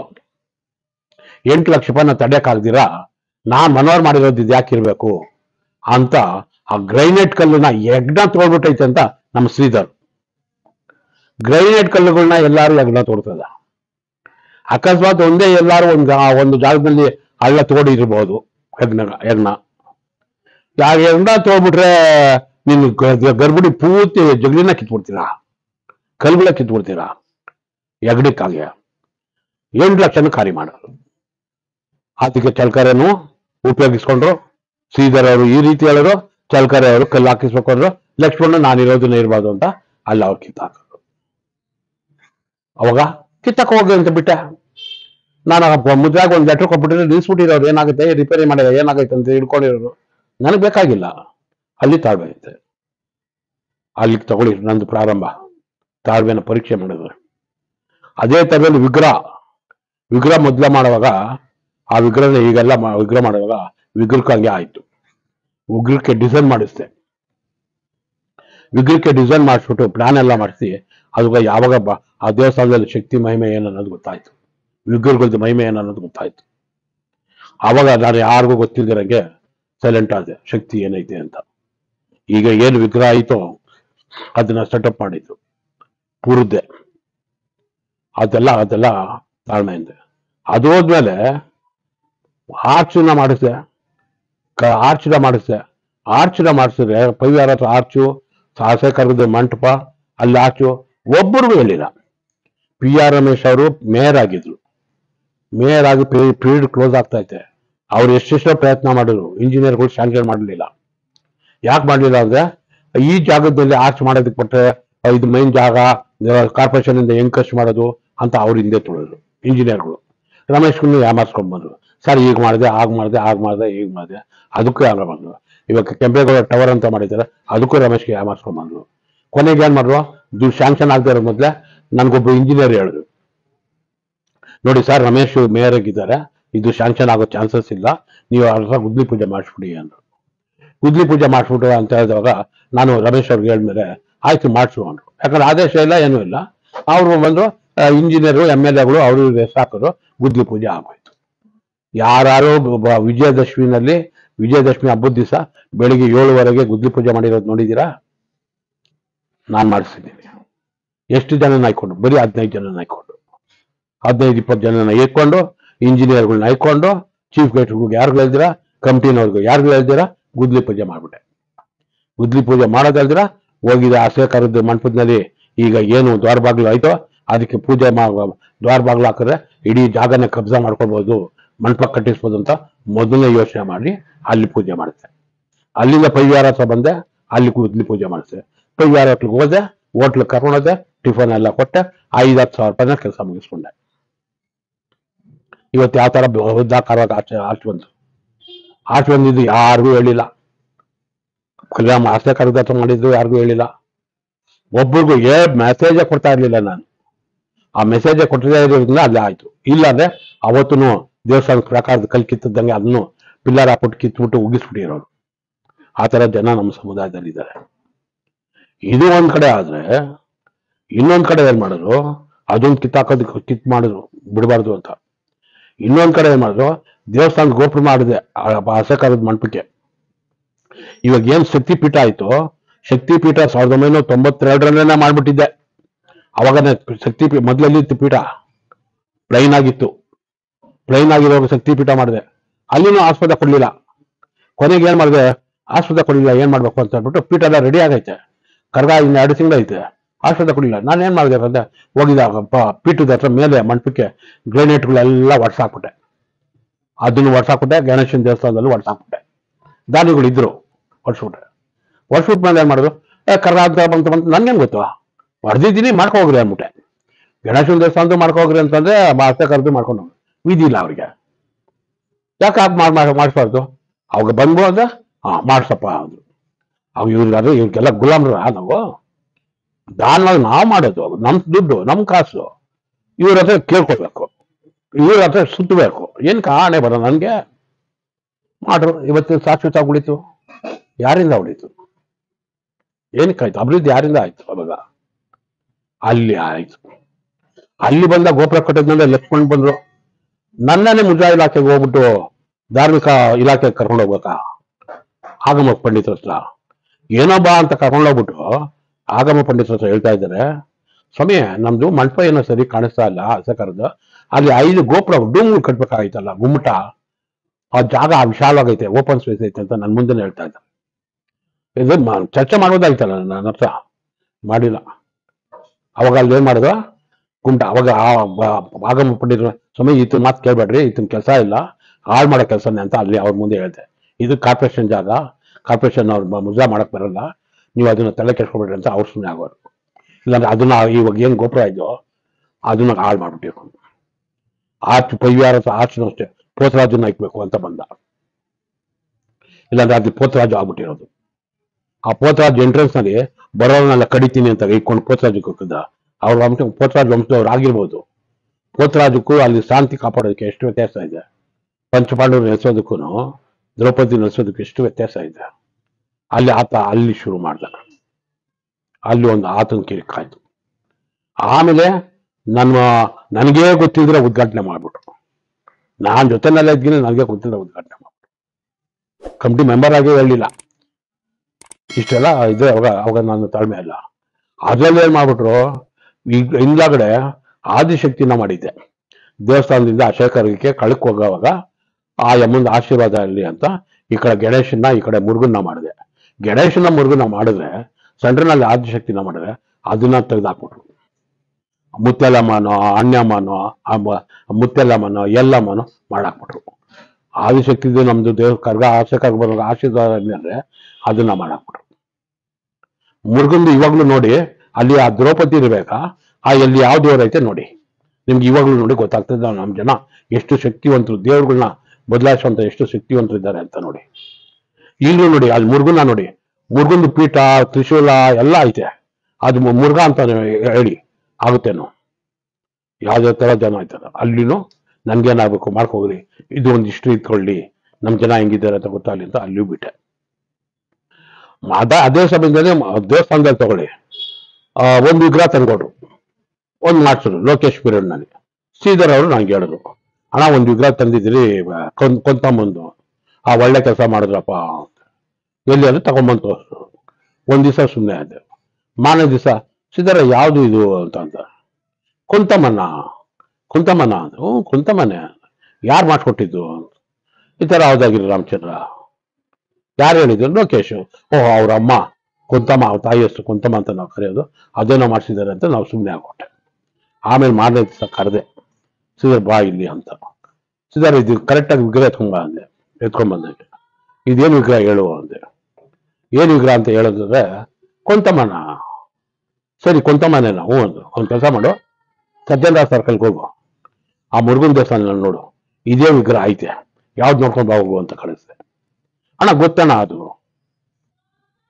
ಎಂಟು ಲಕ್ಷ ರೂಪಾಯಿನ ತಡೆಯಕ್ಕಾಗ್ದಿರಾ ನಾನ್ ಮನೋರ್ ಮಾಡಿರೋದು ಇದು ಯಾಕಿರ್ಬೇಕು ಅಂತ ಆ ಗ್ರೈನೇಟ್ ಕಲ್ಲನ್ನ ಯಜ್ಞ ತೋಡ್ಬಿಟ್ಟೈತೆ ಅಂತ ನಮ್ಮ ಶ್ರೀಧರ್ ಗ್ರೈನೇಟ್ ಕಲ್ಲುಗಳನ್ನ ಎಲ್ಲಾರು ಯಜ್ಞ ತೋಡ್ತದ ಅಕಸ್ಮಾತ್ ಒಂದೇ ಎಲ್ಲಾರು ಒಂದು ಆ ಒಂದು ಜಾಗದಲ್ಲಿ ಹಳ್ಳ ತೋಡಿರ್ಬೋದು ಯಜ್ಞ ಯಜ್ಞ ಯಾ ಯಜ್ಞ ತೋಡ್ಬಿಟ್ರೆ ನೀನು ಗ- ಗರ್ಭಿಣಿ ಪೂರ್ತಿ ಜಗಲಿನ ಕಿತ್ಬಿಡ್ತೀರಾ ಕಲ್ಗಳ ಕಿತ್ಬಿಡ್ತೀರಾ ಯಜ್ಞಕ್ಕಾಗಿ ಎಂಟು ಲಕ್ಷನ ಖಾಲಿ ಮಾಡೋರು ಅದಕ್ಕೆ ಚಲ್ಕರೆನು ಉಪಯೋಗಿಸ್ಕೊಂಡ್ರು ಶ್ರೀಧರ್ ಅವರು ಈ ರೀತಿ ಹೇಳಿದ್ರು ಚಲ್ಕರೆ ಅವರು ಕಲ್ಲು ಹಾಕಿಸ್ಬೇಕು ಅಂದ್ರು ಲಕ್ಷ್ಮಣ ನಾನಿರೋದನ್ನ ಇರ್ಬಾರ್ದು ಅಂತ ಅಲ್ಲಿ ಅವ್ರು ಕಿತ್ತಾಕರು ಅವಾಗ ಕಿತ್ತಕ್ಕೆ ಹೋಗಿ ಅಂತ ಬಿಟ್ಟೆ ನಾನು ಮುದ್ರಾಗ ಒಂದು ಲೆಟರ್ ಕೊಟ್ಬಿಟ್ಟಿದ್ರೆ ನಿಲ್ಸ್ಬಿಟ್ಟಿರೋರು ಏನಾಗುತ್ತೆ ರಿಪೇರಿ ಮಾಡಿದ ಏನಾಗೈತೆ ಅಂತ ಹಿಡ್ಕೊಂಡಿರೋರು ನನಗೆ ಬೇಕಾಗಿಲ್ಲ ಅಲ್ಲಿ ತಾಳ್ಬೇಕೈತೆ ಅಲ್ಲಿಗೆ ತಗೊಳ್ಳಿ ನಂದು ಪ್ರಾರಂಭ ತಾಳ್ಮೆನ ಪರೀಕ್ಷೆ ಮಾಡಿದ್ರು ಅದೇ ತರದಲ್ಲಿ ವಿಗ್ರಹ ವಿಗ್ರಹ ಮೊದಲ ಮಾಡುವಾಗ ಆ ವಿಗ್ರಹನ ಈಗೆಲ್ಲ ಮಾ- ವಿಗ್ರಹ ಮಾಡುವಾಗ ವಿಗ್ರಹಕ್ಕೆ ಹಂಗೆ ಆಯ್ತು ವಿಗ್ರಹಕ್ಕೆ ಡಿಸೈನ್ ಮಾಡಿಸ್ದೆ ವಿಗ್ರಹಕ್ಕೆ ಡಿಸೈನ್ ಮಾಡಿಸ್ಬಿಟ್ಟು ಪ್ಲಾನ್ ಎಲ್ಲ ಮಾಡಿಸಿ ಅದಕ್ಕೆ ಯಾವಾಗ ಬ- ಆ ದೇವಸ್ಥಾನದಲ್ಲಿ ಶಕ್ತಿ ಮಹಿಮೆ ಏನು ಅನ್ನೋದು ಗೊತ್ತಾಯ್ತು ವಿಗ್ರಹಗಳದ್ದು ಮಹಿಮೆ ಏನು ಅನ್ನೋದು ಗೊತ್ತಾಯ್ತು ಆವಾಗ ನಾನು ಯಾರಿಗೂ ಗೊತ್ತಿಲ್ದಿರಂಗೆ ಸೈಲೆಂಟ್ ಆದೆ ಶಕ್ತಿ ಏನೈತೆ ಅಂತ ಈಗ ಏನು ವಿಗ್ರಹ ಆಯ್ತೋ ಅದನ್ನ ಸೆಟಪ್ ಮಾಡಿದ್ದು ಪೂರ್ದೆ ಅದೆಲ್ಲ ಅದೆಲ್ಲ ತಾಳ್ಮೆಯಿಂದ ಅದು ಹೋದ್ಮೇಲೆ ಆರ್ಚನ್ನ ಮಾಡಿಸ್ದೆ ಕ- ಆರ್ಚನ ಮಾಡಿಸ್ದೆ ಆರ್ಚನ ಮಾಡಿಸಿದ್ರೆ ಪೈವಾರ ಹತ್ರ ಆರ್ಚು ಸಾಹಸ ಕರೆದ ಮಂಟಪ ಅಲ್ಲಿ ಆರ್ಚು ಒಬ್ಬರಿಗೂ ಹೇಳಿಲ್ಲ ಪಿ ಆರ್ ರಮೇಶ್ ಅವರು ಮೇಯರ್ ಆಗಿದ್ರು ಮೇಯರ್ ಆಗಿ ಪೀರಿಯಡ್ ಕ್ಲೋಸ್ ಆಗ್ತಾ ಐತೆ ಅವ್ರು ಎಷ್ಟೆಷ್ಟೋ ಪ್ರಯತ್ನ ಮಾಡಿದ್ರು ಇಂಜಿನಿಯರ್ಗಳು ಶಾಂಕ್ಷನ್ ಮಾಡಲಿಲ್ಲ ಯಾಕೆ ಮಾಡಲಿಲ್ಲ ಅಂದ್ರೆ ಈ ಜಾಗದಲ್ಲಿ ಆರ್ಚ್ ಮಾಡೋದಕ್ಕೆ ಬಿಟ್ರೆ ಇದು ಮೈನ್ ಜಾಗ ಕಾರ್ಪೊರೇಷನ್ ಇಂದ ಹೆಂಗ್ ಖರ್ಚು ಮಾಡೋದು ಅಂತ ಅವ್ರು ಹಿಂದೆ ತುಳಿದ್ರು ಇಂಜಿನಿಯರ್ಗಳು ರಮೇಶ್ ಕುನ್ನು ಯಾಮಾರ್ಸ್ಕೊಂಡ್ ಬಂದ್ರು ಸರ್ ಈಗ ಮಾಡಿದೆ ಆಗ ಮಾಡಿದೆ ಆಗ ಮಾಡಿದೆ ಈಗ ಮಾಡಿದೆ ಅದಕ್ಕೂ ಯಾರ ಬಂದ್ರು ಇವಾಗ ಕೆಂಪೇಗೌಡ ಟವರ್ ಅಂತ ಮಾಡಿದ್ದಾರೆ ಅದಕ್ಕೂ ರಮೇಶ್ಗೆ ಯಾಮಾರ್ಸ್ಕೊಂಡ್ ಬಂದ್ರು ಕೊನೆಗೆ ಏನ್ ಮಾಡ್ರು ದುಡ್ಡು ಶಾಂಕ್ಷನ್ ಆಗದೆ ಇರೋ ಮೊದ್ಲೇ ನನ್ಗೊಬ್ಬ ಇಂಜಿನಿಯರ್ ಹೇಳಿದ್ರು ನೋಡಿ ಸರ್ ರಮೇಶ್ ಮೇಯರ್ ಆಗಿದ್ದಾರೆ ಇದು ಶಾಂಕ್ಷನ್ ಆಗೋ ಚಾನ್ಸಸ್ ಇಲ್ಲ ನೀವು ಅವ್ರ ಹತ್ರ ಗುದ್ಲಿ ಪೂಜೆ ಮಾಡಿಸ್ಬಿಡಿ ಅಂದ್ರು ಗುದ್ಲಿ ಪೂಜೆ ಮಾಡಿಸ್ಬಿಟ್ಟು ಅಂತ ಹೇಳಿದಾಗ ನಾನು ರಮೇಶ್ ಅವ್ರಿಗೆ ಹೇಳಿದ್ಮೇಲೆ ಆಯ್ತು ಮಾಡಿಸು ಅಂದ್ರು ಯಾಕಂದ್ರೆ ಆದೇಶ ಇಲ್ಲ ಏನೂ ಇಲ್ಲ ಅವರು ಬಂದ್ರು ಇಂಜಿನಿಯರು ಎಮ್ ಎಲ್ ಎಗಳು ಅವರು ಸಾಕರು ಗುದ್ಲಿ ಪೂಜೆ ಆಗೋಯ್ತು ಯಾರು ವಿಜಯದಶಮಿನಲ್ಲಿ ವಿಜಯದಶಮಿ ಹಬ್ಬದ ದಿವಸ ಬೆಳಿಗ್ಗೆ ಏಳುವರೆಗೆ ಗುದ್ಲಿ ಪೂಜೆ ಮಾಡಿರೋದು ನೋಡಿದ್ದೀರಾ ನಾನು ಮಾಡಿಸಿದ್ದೀನಿ ಎಷ್ಟು ಜನ ನಾಯ್ಕೊಂಡು ಬರೀ ಹದಿನೈದು ಜನ ನಾಯ್ಕೊಂಡು ಹದಿನೈದು ಇಪ್ಪತ್ತು ಜನ ಇಟ್ಕೊಂಡು ಇಂಜಿನಿಯರ್ಗಳನ್ನ ಇಟ್ಕೊಂಡು ಚೀಫ್ ಗೆಸ್ಟ್ಗಳಿಗೆ ಯಾರಿಗೂ ಹೇಳ್ದಿರಾ ಕಂಪ್ನಿನವ್ರಿಗೆ ಯಾರಿಗೂ ಹೇಳ್ದಿರಾ ಗುದ್ಲಿ ಪೂಜೆ ಮಾಡ್ಬಿಟ್ಟೆ ಗುದ್ಲಿ ಪೂಜೆ ಮಾಡೋದಲ್ದಿರ ಹೋಗಿದೆ ಆಸೆ ಕರೆದ ಮಂಟಪದಲ್ಲಿ ಈಗ ಏನು ದ್ವಾರ ಬಾಗಿಲು ಆಯ್ತೋ ಅದಕ್ಕೆ ಪೂಜೆ ಮಾ ದ್ವಾರ ಬಾಗಿಲು ಹಾಕಿದ್ರೆ ಇಡೀ ಜಾಗನ ಕಬ್ಜಾ ಮಾಡ್ಕೊಬೋದು ಮಂಟಪ ಕಟ್ಟಿಸ್ಬೋದು ಅಂತ ಮೊದಲನೇ ಯೋಚನೆ ಮಾಡಿ ಅಲ್ಲಿ ಪೂಜೆ ಮಾಡುತ್ತೆ ಅಲ್ಲಿಂದ ಪೈವಾರ ಹತ್ರ ಬಂದೆ ಅಲ್ಲಿ ಗುದ್ಲಿ ಪೂಜೆ ಮಾಡಿದೆ ಪೈವಾರ ಹೋಟ್ಲಿಗೆ ಹೋದೆ ಹೋಟ್ಲಿಗೆ ಕರ್ಕೊಂಡೋದೆ ಟಿಫನ್ ಎಲ್ಲ ಕೊಟ್ಟೆ ಐದು ಹತ್ತು ಸಾವಿರ ರೂಪಾಯಿನ ಕೆಲಸ ಮುಗಿಸ್ಕೊಂಡೆ ಇವತ್ತು ಯಾವ ತರ ಉದ್ದಾಕಾರವಾಗಿ ಆಚೆ ಆಚೆ ಬಂತು ಆಚೆ ಬಂದಿದ್ದು ಯಾರಿಗೂ ಹೇಳಿಲ್ಲ ಕಲ್ಯಾಣ ಆಸೆ ಕರೆದಾಟ ಮಾಡಿದ್ರು ಯಾರಿಗೂ ಹೇಳಿಲ್ಲ ಒಬ್ರಿಗೂ ಏ ಮೆಸೇಜೇ ಕೊಡ್ತಾ ಇರ್ಲಿಲ್ಲ ನಾನು ಆ ಮೆಸೇಜ್ ಕೊಟ್ಟಿದ್ದೇ ಇರೋದ್ರಿಂದ ಅಲ್ಲೇ ಆಯ್ತು ಇಲ್ಲ ಅಂದ್ರೆ ಅವತ್ತು ದೇವಸ್ಥಾನದ ಪ್ರಕಾರದ ಕಲ್ ಕಿತ್ತದಂಗೆ ಅದನ್ನು ಪಿಲ್ಲರ್ ಹಾಕ್ಬಿಟ್ಟು ಕಿತ್ಬಿಟ್ಟು ಉಗಿಸ್ಬಿಟ್ಟಿರೋರು ಆ ತರ ಜನ ನಮ್ಮ ಸಮುದಾಯದಲ್ಲಿ ಇದ್ದಾರೆ ಇದು ಒಂದ್ ಕಡೆ ಆದ್ರೆ ಇನ್ನೊಂದ್ ಕಡೆ ಏನ್ ಮಾಡಿದ್ರು ಅದೊಂದು ಕಿತ್ತಾಕೋದಕ್ಕೆ ಕಿತ್ ಮಾಡಿದ್ರು ಬಿಡಬಾರ್ದು ಅಂತ ಇನ್ನೊಂದ್ ಕಡೆ ಏನ್ ಮಾಡಿದ್ರು ದೇವಸ್ಥಾನದ ಗೋಪುರ ಮಾಡಿದೆ ಅಸಕಾರದ ಮಂಟಪಕ್ಕೆ ಇವಾಗ ಏನ್ ಶಕ್ತಿಪೀಠ ಆಯ್ತು ಶಕ್ತಿಪೀಠ ಸಾವಿರದ ಒಂಬೈನೂರ ತೊಂಬತ್ತೆರಡರಲ್ಲೇ ಮಾಡ್ಬಿಟ್ಟಿದ್ದೆ ಅವಾಗನೇ ಶಕ್ತಿಪೀಠ ಮೊದಲಲ್ಲಿ ಇತ್ತು ಪೀಠ ಪ್ಲೈನ್ ಆಗಿತ್ತು ಪ್ಲೈನ್ ಆಗಿರುವಾಗ ಶಕ್ತಿಪೀಠ ಮಾಡಿದೆ ಅಲ್ಲಿನೂ ಆಸ್ಪದ ಕೊಡ್ಲಿಲ್ಲ ಕೊನೆಗೆ ಏನ್ ಮಾಡಿದೆ ಆಸ್ಪದ ಕೊಡ್ಲಿಲ್ಲ ಏನ್ ಮಾಡ್ಬೇಕು ಅಂತ ಹೇಳ್ಬಿಟ್ಟು ಪೀಠ ಎಲ್ಲ ರೆಡಿ ಆಗೈತೆ ಕರ್ಗ ಇನ್ನು ಎರಡು ತಿಂಗಳು ಐತೆ ಆಸ್ಪದ ಕೊಡ್ಲಿಲ್ಲ ನಾನು ಏನ್ ಮಾಡಿದೆ ಅಂದ್ರೆ ಹೋಗಿದಾಗ ಪ- ಪೀಠದ ಹತ್ರ ಮೇಲೆ ಮಂಟಪಕ್ಕೆ ಗ್ರೆನೇಟ್ಗಳೆಲ್ಲ ಒಡ್ಸಾಕ್ಬಿಟ್ಟೆ ಅದನ್ನು ಒಡ್ಸಾಕ್ಬಿಟ್ಟೆ ಗಣೇಶನ ದೇವಸ್ಥಾನದಲ್ಲಿ ಒಡ್ಸಾಕ್ಬಿಟ್ಟೆ ದಾನಿಗಳು ಇದ್ರು ಒಡ್ಸ್ಬಿಟ್ರೆ ಒಡ್ಸ್ಬಿಟ್ ಮೇಲೆ ಏನ್ ಮಾಡೋದು ಏ ಕರ್ಗ ಅಂತ ಬಂತು ಬಂತು ನನ್ಗೇನ್ ಗೊತ್ತು ಹೊಡೆದಿದ್ದೀನಿ ಮಾಡ್ಕೊ ಹೋಗ್ರಿ ಅಂದ್ಬಿಟ್ಟೆ ಗಣೇಶನ ದೇವಸ್ಥಾನದ್ದು ಮಾಡ್ಕೊ ಹೋಗ್ರಿ ಅಂತಂದ್ರೆ ಬಾಸ್ತೆ ಕರೆದು ಮಾಡ್ಕೊಂಡು ಹೋಗ್ರಿ ವಿಧಿ ಇಲ್ಲ ಅವ್ರಿಗೆ ಯಾಕೆ ಹಾಗೆ ಮಾಡಿ ಮಾಡಿಸ್ಬಾರ್ದು ಅವಾಗ ಬಂದ್ಬೋ ಅಂದ ಹಾ ಮಾಡ್ಸಪ್ಪ ಅಂದ್ರು ಅವ್ ಇವ್ರಿಗಾದ್ರೆ ಇವ್ರಿಗೆಲ್ಲ ಗುಲಾಮ್ರ ನಾವು ದಾನವಾಗಿ ನಾವು ಮಾಡೋದು ನಮ್ ದುಡ್ಡು ನಮ್ ಕಾಸು ಇವ್ರ ಹತ್ರ ಕೇಳ್ಕೊಬೇಕು ಇವ್ರ ಹತ್ರ ಸುತ್ತಬೇಕು ಏನ್ ಕಾಣೆ ಬರ ನನ್ಗೆ ಮಾಡ್ರು ಇವತ್ತು ಶಾಶ್ವತ ಉಳಿತು ಯಾರಿಂದ ಉಳಿತು ಏನಕ್ಕಾಯ್ತು ಅಭಿವೃದ್ಧಿ ಯಾರಿಂದ ಆಯ್ತು ಅವಾಗ ಅಲ್ಲಿ ಆಯ್ತು ಅಲ್ಲಿ ಬಂದ ಗೋಪುರ ಕಟ್ಟದ್ಮೇಲೆ ಲೆಕ್ಕೊಂಡು ಬಂದ್ರು ನನ್ನನ್ನೇ ಮುಜಾ ಇಲಾಖೆಗೆ ಹೋಗ್ಬಿಟ್ಟು ಧಾರ್ಮಿಕ ಇಲಾಖೆಗೆ ಕರ್ಕೊಂಡು ಹೋಗ್ಬೇಕಾ ಆಗಮ ಪಂಡಿತರ ಹತ್ರ ಏನೋ ಬಾ ಅಂತ ಕರ್ಕೊಂಡು ಹೋಗ್ಬಿಟ್ಟು ಆಗಮ ಪಂಡಿತರ ಹತ್ರ ಹೇಳ್ತಾ ಇದ್ದಾರೆ ಸ್ವಾಮಿ ನಮ್ದು ಮಂಟಪ ಏನೋ ಸರಿ ಕಾಣಿಸ್ತಾ ಇಲ್ಲ ಅಸಕರದ್ದು ಅಲ್ಲಿ ಐದು ಗೋಪುರ ಡೂಮ್ಗಳು ಕಟ್ಬೇಕಾಗಿತ್ತಲ್ಲ ಗುಮ್ಮಟ ಆ ಜಾಗ ವಿಶಾಲವಾಗೈತೆ ಓಪನ್ ಸ್ಪೇಸ್ ಐತೆ ಅಂತ ನನ್ನ ಮುಂದೆ ಹೇಳ್ತಾ ಇದ್ದಾರೆ ಇದು ಮ- ಚರ್ಚೆ ಮಾಡೋದಾಯ್ತಲ್ಲ ನನ್ನ ಹತ್ರ ಮಾಡಿಲ್ಲ ಅವಾಗ ಅಲ್ಲಿ ಏನ್ ಮಾಡಿದ್ರು ಗುಂಟ ಅವಾಗ ಆ ಬ- ಆಗಮ ಪಂಡಿತರು ಸ್ವಾಮಿ ಈತನ ಮಾತು ಕೇಳ್ಬೇಡ್ರಿ ಈತನ ಕೆಲಸ ಇಲ್ಲ ಹಾಳು ಮಾಡೋ ಕೆಲಸನೇ ಅಂತ ಅಲ್ಲಿ ಅವ್ರ ಮುಂದೆ ಹೇಳ್ದೆ ಇದು ಕಾರ್ಪೊರೇಷನ್ ಜಾಗ ಕಾರ್ಪೊರೇಷನ್ ಅವ್ರು ಮುಜಾ ಮಾಡಕ್ ಬರಲ್ಲ ನೀವು ಅದನ್ನ ತಲೆ ಕೆಡ್ಸ್ಕೊಬೇಡ್ರಿ ಅಂತ ಅವ್ರು ಸುಮ್ಮನೆ ಆಗೋರು ಇಲ್ಲಾಂದ್ರೆ ಅದನ್ನ ಇವಾಗ ಏನ್ ಗೋಪುರ ಇದೆಯೋ ಅದನ್ನ ಹಾಳು ಮಾಡ್ಬಿಟ್ಟಿರು ಆಚ್ ಪೈವಾರ ಆಚನೂ ಅಷ್ಟೇ ಪೋತರಾಜನ್ನ ಇಕ್ಬೇಕು ಅಂತ ಬಂದ ಇಲ್ಲಾಂದ್ರೆ ಅದು ಪೋತರಾಜು ಆಗ್ಬಿಟ್ಟಿರೋದು ಆ ಪೋತರಾಜ್ ಎಂಟ್ರೆನ್ಸ್ ನಲ್ಲಿ ಬರೋರ್ನೆಲ್ಲ ಕಡಿತೀನಿ ಅಂತ ಇಟ್ಕೊಂಡು ಪೋತರಾಜಕ್ಕೆ ಹೋಗಿದ್ದ ಅವ್ರ ವಂಶ ಪೋತರಾಜ್ ವಂಶದವ್ರು ಆಗಿರ್ಬೋದು ಪೋತರಾಜಕ್ಕೂ ಅಲ್ಲಿ ಶಾಂತಿ ಕಾಪಾಡೋದಕ್ಕೆ ಎಷ್ಟು ವ್ಯತ್ಯಾಸ ಇದೆ ಪಂಚಪಾಂಡವರು ನೆಲೆಸೋದಕ್ಕೂ ದ್ರೌಪದಿ ನೆಲೆಸೋದಕ್ಕೆ ಎಷ್ಟು ವ್ಯತ್ಯಾಸ ಇದೆ ಅಲ್ಲಿ ಆತ ಅಲ್ಲಿ ಶುರು ಮಾಡ್ದ ಅಲ್ಲಿ ಒಂದು ಆತನ ಕಿರಿಕಾಯ್ತು ಆಮೇಲೆ ನನ್ನ ನನಗೇ ಗೊತ್ತಿದ್ರೆ ಉದ್ಘಾಟನೆ ಮಾಡ್ಬಿಟ್ರು ನಾನ್ ಜೊತೆನಲ್ಲೇ ಇದ್ದೀನಿ ನನಗೆ ಗೊತ್ತಿಲ್ಲ ಉದ್ಘಾಟನೆ ಮಾಡ್ಬಿಟ್ರು ಕಮಿಟಿ ಮೆಂಬರ್ ಆಗಿ ಹೇಳಿಲ್ಲ ಇಷ್ಟೆಲ್ಲ ಇದೆ ಅವಾಗ ಅವಾಗ ನನ್ನ ತಾಳ್ಮೆ ಇಲ್ಲ ಅದ್ರಲ್ಲಿ ಏನ್ ಮಾಡ್ಬಿಟ್ರು ಈಗ ಹಿಂದಾಗಡೆ ಆದಿಶಕ್ತಿನ ಮಾಡಿದ್ದೆ ದೇವಸ್ಥಾನದಿಂದ ಅಶೇಖರ್ಗೆ ಕಳಕ್ ಹೋಗೋವಾಗ ಆ ಯಮ್ಮನ ಆಶೀರ್ವಾದ ಇರಲಿ ಅಂತ ಈ ಕಡೆ ಗಣೇಶನ್ನ ಈ ಕಡೆ ಮುರುಗನ್ನ ಮಾಡಿದೆ ಗಣೇಶನ ಮುರುಗನ್ನ ಮಾಡಿದ್ರೆ ಸೆಂಟ್ರನಲ್ಲಿ ಆದಿಶಕ್ತಿನ ಮಾಡಿದ್ರೆ ಅದನ್ನ ತೆಗೆದಾಕ್ಬಿಟ್ರು ಮುತ್ತೆಲ್ಲಮ್ಮನೋ ಅಣ್ಣಮ್ಮನೋ ಅಮ್ಮ- ಮುತ್ತೆಲ್ಲಮ್ಮನೋ ಎಲ್ಲಮ್ಮನೋ ಮಾಡಾಕ್ಬಿಟ್ರು ಆದಿಶಕ್ತಿದು ನಮ್ದು ದೇವ್ ಕರ್ಗ ಆಸೆ ಕರ್ಗ ಬರೋ ಆಶೀರ್ವಾದ ಅಂದ್ರೆ ಅದನ್ನ ಮಾಡಾಕ್ಬಿಟ್ರು ಮುರುಗಂದು ಇವಾಗ್ಲೂ ನೋಡಿ ಅಲ್ಲಿ ಆ ದ್ರೌಪದಿ ಇರ್ಬೇಕಾ ಆ ಎಲ್ಲಿ ಯಾವ ದೇವ್ರ ಐತೆ ನೋಡಿ ನಿಮ್ಗೆ ಇವಾಗ್ಲೂ ನೋಡಿ ಗೊತ್ತಾಗ್ತದೆ ನಮ್ಮ ಜನ ಎಷ್ಟು ಶಕ್ತಿವಂತರು ದೇವ್ರುಗಳನ್ನ ಬದಲಾಯಿಸುವಂತ ಎಷ್ಟು ಶಕ್ತಿವಂತರು ಇದ್ದಾರೆ ಅಂತ ನೋಡಿ ಈಗಲೂ ನೋಡಿ ಅಲ್ಲಿ ಮುರುಗನ್ನ ನೋಡಿ ಮುರುಗಂದು ಪೀಠ ತ್ರಿಶೂಲ ಎಲ್ಲ ಐತೆ ಅದು ಮು- ಮುರುಘಾ ಅಂತ ಹೇಳಿ ಆಗುತ್ತೇನೋ ಯಾವ್ದೇ ತರ ಜನ ಆಯ್ತದ ಅಲ್ಲಿನೂ ನನ್ಗೇನಾಗ್ಬೇಕು ಮಾಡ್ಕೋಗ್ರಿ ಇದು ಒಂದು ಹಿಸ್ಟ್ರಿ ಇಟ್ಕೊಳ್ಳಿ ನಮ್ ಜನ ಹೆಂಗಿದ್ದಾರೆ ಅಂತ ಗೊತ್ತಾಗ್ಲಿ ಅಂತ ಅಲ್ಲಿಯೂ ಬಿಟ್ಟೆ ಅದ ಅದೇ ಸಮಯದಲ್ಲಿ ಮ- ದೇವಸ್ಥಾನದಲ್ಲಿ ತಗೊಳ್ಳಿ ಆ, ಒಂದು ವಿಗ್ರಹ ತಂದ್ಕೊಟ್ರು ಒಂದು ಮಾಡ್ಸಿದ್ರು ಲೋಕೇಶ್ ಪೀರಿಯಡ್ ನಲ್ಲಿ ಶ್ರೀಧರ್ ಅವರು ನಂಗೆ ಹೇಳಿದ್ರು ಅಣ್ಣ ಒಂದು ವಿಗ್ರಹ ತಂದಿದ್ದೀರಿ ಕೊಂದ್ ಕೊಂತಂಬಂದು ಆ ಒಳ್ಳೆ ಕೆಲಸ ಮಾಡಿದ್ರಪ್ಪ ಅಂತ. ಎಲ್ಲಿ ಅದು ತಗೊಂಬಂದು ತೋರಿಸ್ರು ಒಂದ್ ದಿವಸ ಸುಮ್ಮನೆ ಆದೆ ಮಾರನೇ ದಿವಸ ಶ್ರೀಧರ ಯಾವುದು ಇದು ಅಂತ ಅಂತ ಕುಂತಮ್ಮನ ಕುಂತಮ್ಮನ ಅಂತ ಹ್ಞೂ ಕುಂತಮ್ಮನೆ ಯಾರು ಮಾಡಿಸ್ಕೊಟ್ಟಿದ್ದು ಈ ಥರ ಯಾವ್ದಾಗಿರಿ ರಾಮಚಂದ್ರ ಯಾರು ಹೇಳಿದ್ರು ಲೋಕೇಶ್ ಓಹ್ ಅವ್ರ ಅಮ್ಮ ಕುಂತಮ್ಮ ಅವ್ರ ತಾಯಿ ಹೆಸರು ಕುಂತಮ್ಮ ಅಂತ ನಾವು ಕರೆಯೋದು ಅದೇನೋ ಮಾಡಿಸಿದ್ದಾರೆ ಅಂತ ನಾವು ಸುಮ್ಮನೆ ಆಗೋಟ್ಟೆ ಆಮೇಲೆ ಮಾರನೇ ದಿವಸ ಕರೆದೆ ಸಿದರ್ ಬಾ ಇಲ್ಲಿ ಅಂತ ಸಿದರ್ ಇದು ಕರೆಕ್ಟಾಗಿ ವಿಗ್ರಹ ಎತ್ಕೊಂಬ ಅಂದೆ ಎತ್ಕೊಂಬಂದೆ ಇದೇನು ವಿಗ್ರಹ ಹೇಳು ಅಂದೆ ಏನು ವಿಗ್ರಹ ಅಂತ ಹೇಳಿದ್ರೆ ಕೊಂತಮ್ಮನ ಸರಿ ಕೊಂತಮ್ಮನೆ ನಾವು ಒಂದು ಒಂದು ಕೆಲಸ ಮಾಡು ಸಜ್ಜನರಾಜ್ ಸರ್ಕಲ್ಗೆ ಹೋಗು ಆ ಮುರುಗನ್ ದೇವಸ್ಥಾನ ನೋಡು ಇದೇ ವಿಗ್ರಹ ಐತೆ ಯಾವ್ದು ನೋಡ್ಕೊಂಡು ಬಾ ಹೋಗು ಅಂತ ಕಳಿಸ್ದೆ ಅಣ್ಣ ಗೊತ್ತಣ್ಣ ಅದು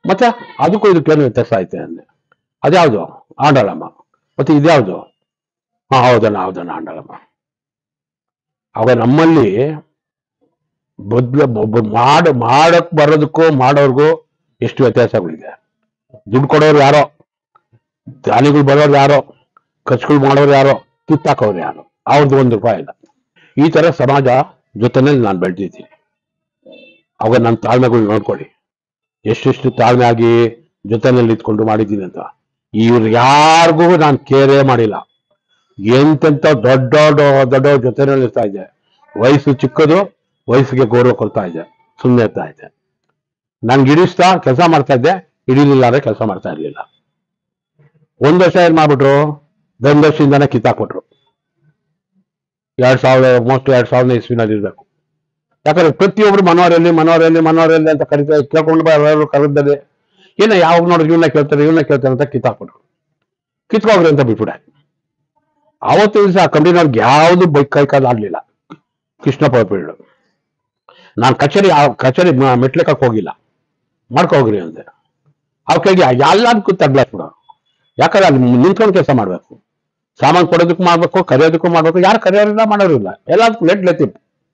ಮತ್ತೆ ಅದಕ್ಕೂ ಇದಕ್ಕೇನು ವ್ಯತ್ಯಾಸ ಐತೆ ಅಂದೆ ಅದ್ಯಾವುದು ಆಂಡಳಮ್ಮ ಮತ್ತೆ ಇದ್ಯಾವುದು ಹಾ ಹೌದಣ್ಣ ಹೌದಣ್ಣ ಆಂಡಳಮ್ಮ ಅವಾಗ ನಮ್ಮಲ್ಲಿ ಬದ್ಲ ಬ- ಮಾಡ ಮಾಡಕ್ ಬರೋದಕ್ಕೂ ಮಾಡೋರ್ಗೂ ಎಷ್ಟು ವ್ಯತ್ಯಾಸಗಳಿದೆ ದುಡ್ಡು ಕೊಡೋರು ಯಾರೋ ದಾನಿಗಳು ಬರೋರು ಯಾರೋ ಖರ್ಚುಗಳು ಮಾಡೋರು ಯಾರೋ ಕಿತ್ತಾಕೋರು ಯಾರೋ ಅವ್ರದ್ದು ಒಂದು ರೂಪಾಯಿ ಇಲ್ಲ ಈ ತರ ಸಮಾಜ ಜೊತೆನಲ್ಲಿ ನಾನು ಬೆಳೆದಿದ್ದೀನಿ ಅವಾಗ ನನ್ನ ತಾಳ್ಮೆಗಳು ನೋಡ್ಕೊಳ್ಳಿ ಎಷ್ಟೆಷ್ಟು ತಾಳ್ಮೆ ಆಗಿ ಜೊತೆನಲ್ಲಿ ಇದ್ಕೊಂಡು ಮಾಡಿದ್ದೀನಿ ಅಂತ ಇವ್ರು ಯಾರಿಗೂ ನಾನು ಕೇರೇ ಮಾಡಿಲ್ಲ ಎಂತೆಂತ ದೊಡ್ಡ ದೊಡ್ಡ ದೊಡ್ಡ ಜೊತೆನಲ್ಲಿ ಇರ್ತಾ ಇದ್ದೆ ವಯಸ್ಸು ಚಿಕ್ಕದು ವಯಸ್ಸಿಗೆ ಗೌರವ ಕೊಡ್ತಾ ಇದ್ದೆ ಸುಮ್ಮನೆ ಇರ್ತಾ ಇದ್ದೆ ನನ್ಗೆ ಹಿಡಿಸ್ತಾ ಕೆಲಸ ಮಾಡ್ತಾ ಇದ್ದೆ ಹಿಡಿಲಿಲ್ಲ ಅಂದ್ರೆ ಕೆಲಸ ಮಾಡ್ತಾ ಇರ್ಲಿಲ್ಲ ಒಂದ್ ವರ್ಷ ಏನ್ ಮಾಡ್ಬಿಟ್ರು ಒಂದ್ ವರ್ಷದಿಂದಾನೆ ಕಿತ್ತಾಕ್ಬಿಟ್ರು ಎರಡ್ ಸಾವಿರದ ಮೋಸ್ಟ್ ಎರಡ್ ಸಾವಿರದ ಇಸ್ವಿನಲ್ಲಿ ಇರ್ಬೇಕು ಯಾಕಂದ್ರೆ ಪ್ರತಿಯೊಬ್ರು ಮನೋರಲ್ಲಿ ಮನೋರಲ್ಲಿ ಮನೋರಲ್ಲಿ ಅಂತ ಕರಿತಾ ಕೇಳ್ಕೊಂಡು ಬರೋರು ಕರೆದಲ್ಲಿ ಏನ ಯಾವಾಗ ನೋಡಿದ್ರು ಇವನ್ನ ಕೇಳ್ತಾರೆ ಇವನ್ನ ಕೇಳ್ತಾರೆ ಅಂತ ಕಿತ್ತಾಕ್ಬಿಟ್ರು ಕಿತ್ಕೋಗ್ರಿ ಅಂತ ಬಿಟ್ಬಿಡೆ ಅವತ್ತು ದಿವಸ ಆ ಕಂಪ್ನಿನವ್ರಿಗೆ ಯಾವುದು ಬೈಕ್ ಕೈ ಕಾಲು ಆಗ್ಲಿಲ್ಲ ಕೃಷ್ಣಪ್ಪ ಪೀಳ್ಳು ನಾನು ಕಚೇರಿ ಆ ಕಚೇರಿ ಮ- ಮೆಟ್ಲಿಕ್ಕಕ್ಕೆ ಹೋಗಿಲ್ಲ ಮಾಡ್ಕೋಗ್ರಿ ಅಂದೆ ಅವ್ರ ಕೈಗೆ ಎಲ್ಲದಕ್ಕೂ ತಗ್ಲಾಕ್ಬಿಡೋ ಯಾಕಂದ್ರೆ ಅಲ್ಲಿ ನಿಂತ್ಕೊಂಡು ಕೆಲಸ ಮಾಡ್ಬೇಕು ಸಾಮಾನು ಕೊಡೋದಕ್ಕೂ ಮಾಡ್ಬೇಕು ಕರೆಯೋದಕ್ಕೂ ಮಾಡ್ಬೇಕು ಯಾರು ಕರೆಯೋರಿಲ್ಲ ಮಾಡೋರಿಲ್ಲ ಎಲ್ಲದಕ್ಕೂ ಲೆಟ್ ಲೆತ್ತಿ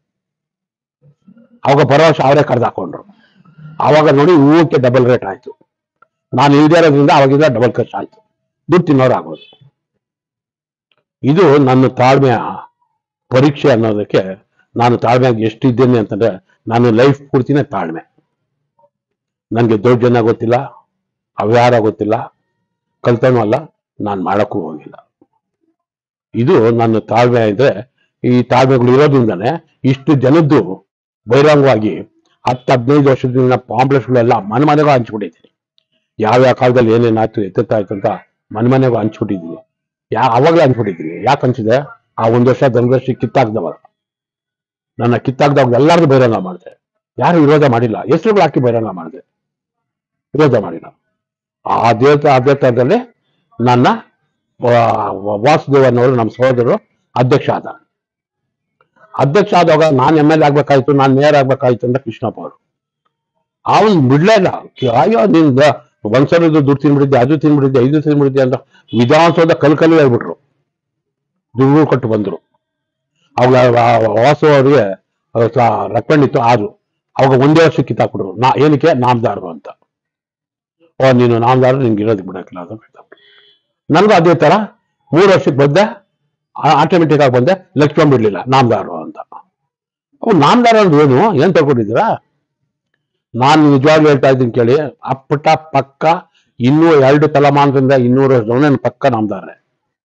ಅವಾಗ ಬರೋ ವರ್ಷ ಅವರೇ ಕರೆದು ಹಾಕೊಂಡ್ರು ಆವಾಗ ನೋಡಿ ಹೂವಕ್ಕೆ ಡಬಲ್ ರೇಟ್ ಆಯ್ತು ನಾನು ಇಲ್ದೇ ಇರೋದ್ರಿಂದ ಅವಾಗಿಂದ ಡಬಲ್ ಖರ್ಚು ಆಯ್ತು ದುಡ್ಡು ತಿನ್ನೋರು ಆಗೋದು ಇದು ನನ್ನ ತಾಳ್ಮೆಯ ಪರೀಕ್ಷೆ ಅನ್ನೋದಕ್ಕೆ ನಾನು ತಾಳ್ಮೆಯಾಗಿ ಎಷ್ಟಿದ್ದೇನೆ ಅಂತಂದ್ರೆ ನಾನು ಲೈಫ್ ಪೂರ್ತಿನೇ ತಾಳ್ಮೆ ನನಗೆ ದೊಡ್ಡ ಜನ ಗೊತ್ತಿಲ್ಲ ಅವ್ಯಾರ ಗೊತ್ತಿಲ್ಲ ಕಲ್ತನೂ ಅಲ್ಲ ನಾನು ಮಾಡಕ್ಕೂ ಹೋಗಿಲ್ಲ ಇದು ನನ್ನ ತಾಳ್ಮೆ ಇದ್ರೆ ಈ ತಾಳ್ಮೆಗಳು ಇರೋದ್ರಿಂದನೇ ಇಷ್ಟು ಜನದ್ದು ಬಹಿರಂಗವಾಗಿ ಹತ್ತು ಹದಿನೈದು ವರ್ಷದಿಂದ ಪಾಂಪ್ಲೆಟ್ಸ್ಗಳೆಲ್ಲ ಮನೆ ಮನೆಗೂ ಹಂಚ್ಬಿಟ್ಟಿದ್ದೀನಿ ಯಾವ್ಯಾವ ಕಾಲದಲ್ಲಿ ಏನೇನಾಯ್ತು ಎತ್ತಾಯ್ತು ಅಂತ ಮನೆ ಮನೆಗೂ ಹಂಚ್ಬಿಟ್ಟಿದ್ದೀನಿ ಯಾ ಅವಾಗಲೇ ಹಂಚ್ಬಿಟ್ಟಿದ್ದೀನಿ ಯಾಕೆ ಹಂಚಿದೆ ಆ ಒಂದು ವರ್ಷ ಒಂದು ವರ್ಷ ಕಿತ್ತಾಕ್ದವಾಗ ನನ್ನ ಕಿತ್ತಾಕ್ದವಾಗ ಎಲ್ಲಾರ್ದು ಬಹಿರಂಗ ಮಾಡಿದೆ ಯಾರು ವಿರೋಧ ಮಾಡಿಲ್ಲ ಹೆಸರುಗಳು ಹಾಕಿ ಬಹಿರಂಗ ಮಾಡಿದೆ ವಿರೋಧ ಮಾಡಿಲ್ಲ ಅದೇ ತ- ಅದೇ ಥರದಲ್ಲಿ ನನ್ನ ವಾ- ವಾಸುದೇವನವರು ನಮ್ಮ ಸಹೋದರರು ಅಧ್ಯಕ್ಷ ಆದ ಅಧ್ಯಕ್ಷ ಆದಾಗ ನಾನು ಎಮ್ ಎಲ್ ಆಗ್ಬೇಕಾಯ್ತು ನಾನು ಮೇಯರ್ ಆಗ್ಬೇಕಾಯ್ತು ಅಂತ ಕೃಷ್ಣಪ್ಪ ಅವರು ಅವನ್ ಬಿಡ್ಲೇ ಇಲ್ಲ ಕಿ- ಅಯ್ಯೋ ನೀನ್ ದ- ಒಂದ್ಸಲದ್ದು ದುಡ್ಡು ತಿನ್ಬಿಟ್ಟಿದ್ದೆ ಅದು ತಿನ್ಬಿಟ್ಟಿದ್ದೆ ಇದು ತಿನ್ಬಿಟ್ಟಿದ್ದೆ ಅಂತ ವಿಧಾನಸೌಧ ಕಲ್ ಕಲ್ಲು ಹೇಳ್ಬಿಟ್ರು ದುಡ್ಡು ಕೊಟ್ಟು ಬಂದ್ರು ಅವಾಗ ವಾಸು ಅವರಿಗೆ ರೆಕಮೆಂಡ್ ಇತ್ತು ಆದ್ರು ಅವಾಗ ಒಂದೇ ವರ್ಷ ಕಿತ್ತಾಕ್ಬಿಟ್ರು ನಾ ಏನಕ್ಕೆ ನಾಮದಾರರು ಅಂತ ಓ ನೀನು ನಾಮದಾರ ನಿನ್ಗೆ ಇರೋದಕ್ಕೆ ಬಿಡಕ್ಕಿಲ್ಲ ಅಂತ ಬಿಟ್ಟಾಕ್ಬಿಟ್ರು. ನನಗೂ ಅದೇ ತರ ಮೂರು ವರ್ಷಕ್ಕೆ ಬಂದೆ ಆಟೋಮೆಟಿಕ್ ಆಗಿ ಬಂದೆ ಲಕ್ಷ್ಮಣ್ ಬಿಡ್ಲಿಲ್ಲ ನಾಮದಾರರು ಅಂತ ಅವ್ ನಾಮದಾರ ಅಂದ್ರೆ ಏನು ಏನ್ ತಗೊಂಡಿದ್ದೀರಾ ನಾನು ನಿಜವಾಗ್ಲೂ ಹೇಳ್ತಾ ಇದ್ದೀನಿ ಕೇಳಿ ಅಪ್ಪಟ ಪಕ್ಕ ಇನ್ನೂ ಎರಡು ತಲೆಮಾನದಿಂದ ಇನ್ನೂರು ವರ್ಷದವನೇ ನನ್ನ ಪಕ್ಕ ನಾಮದಾರೆ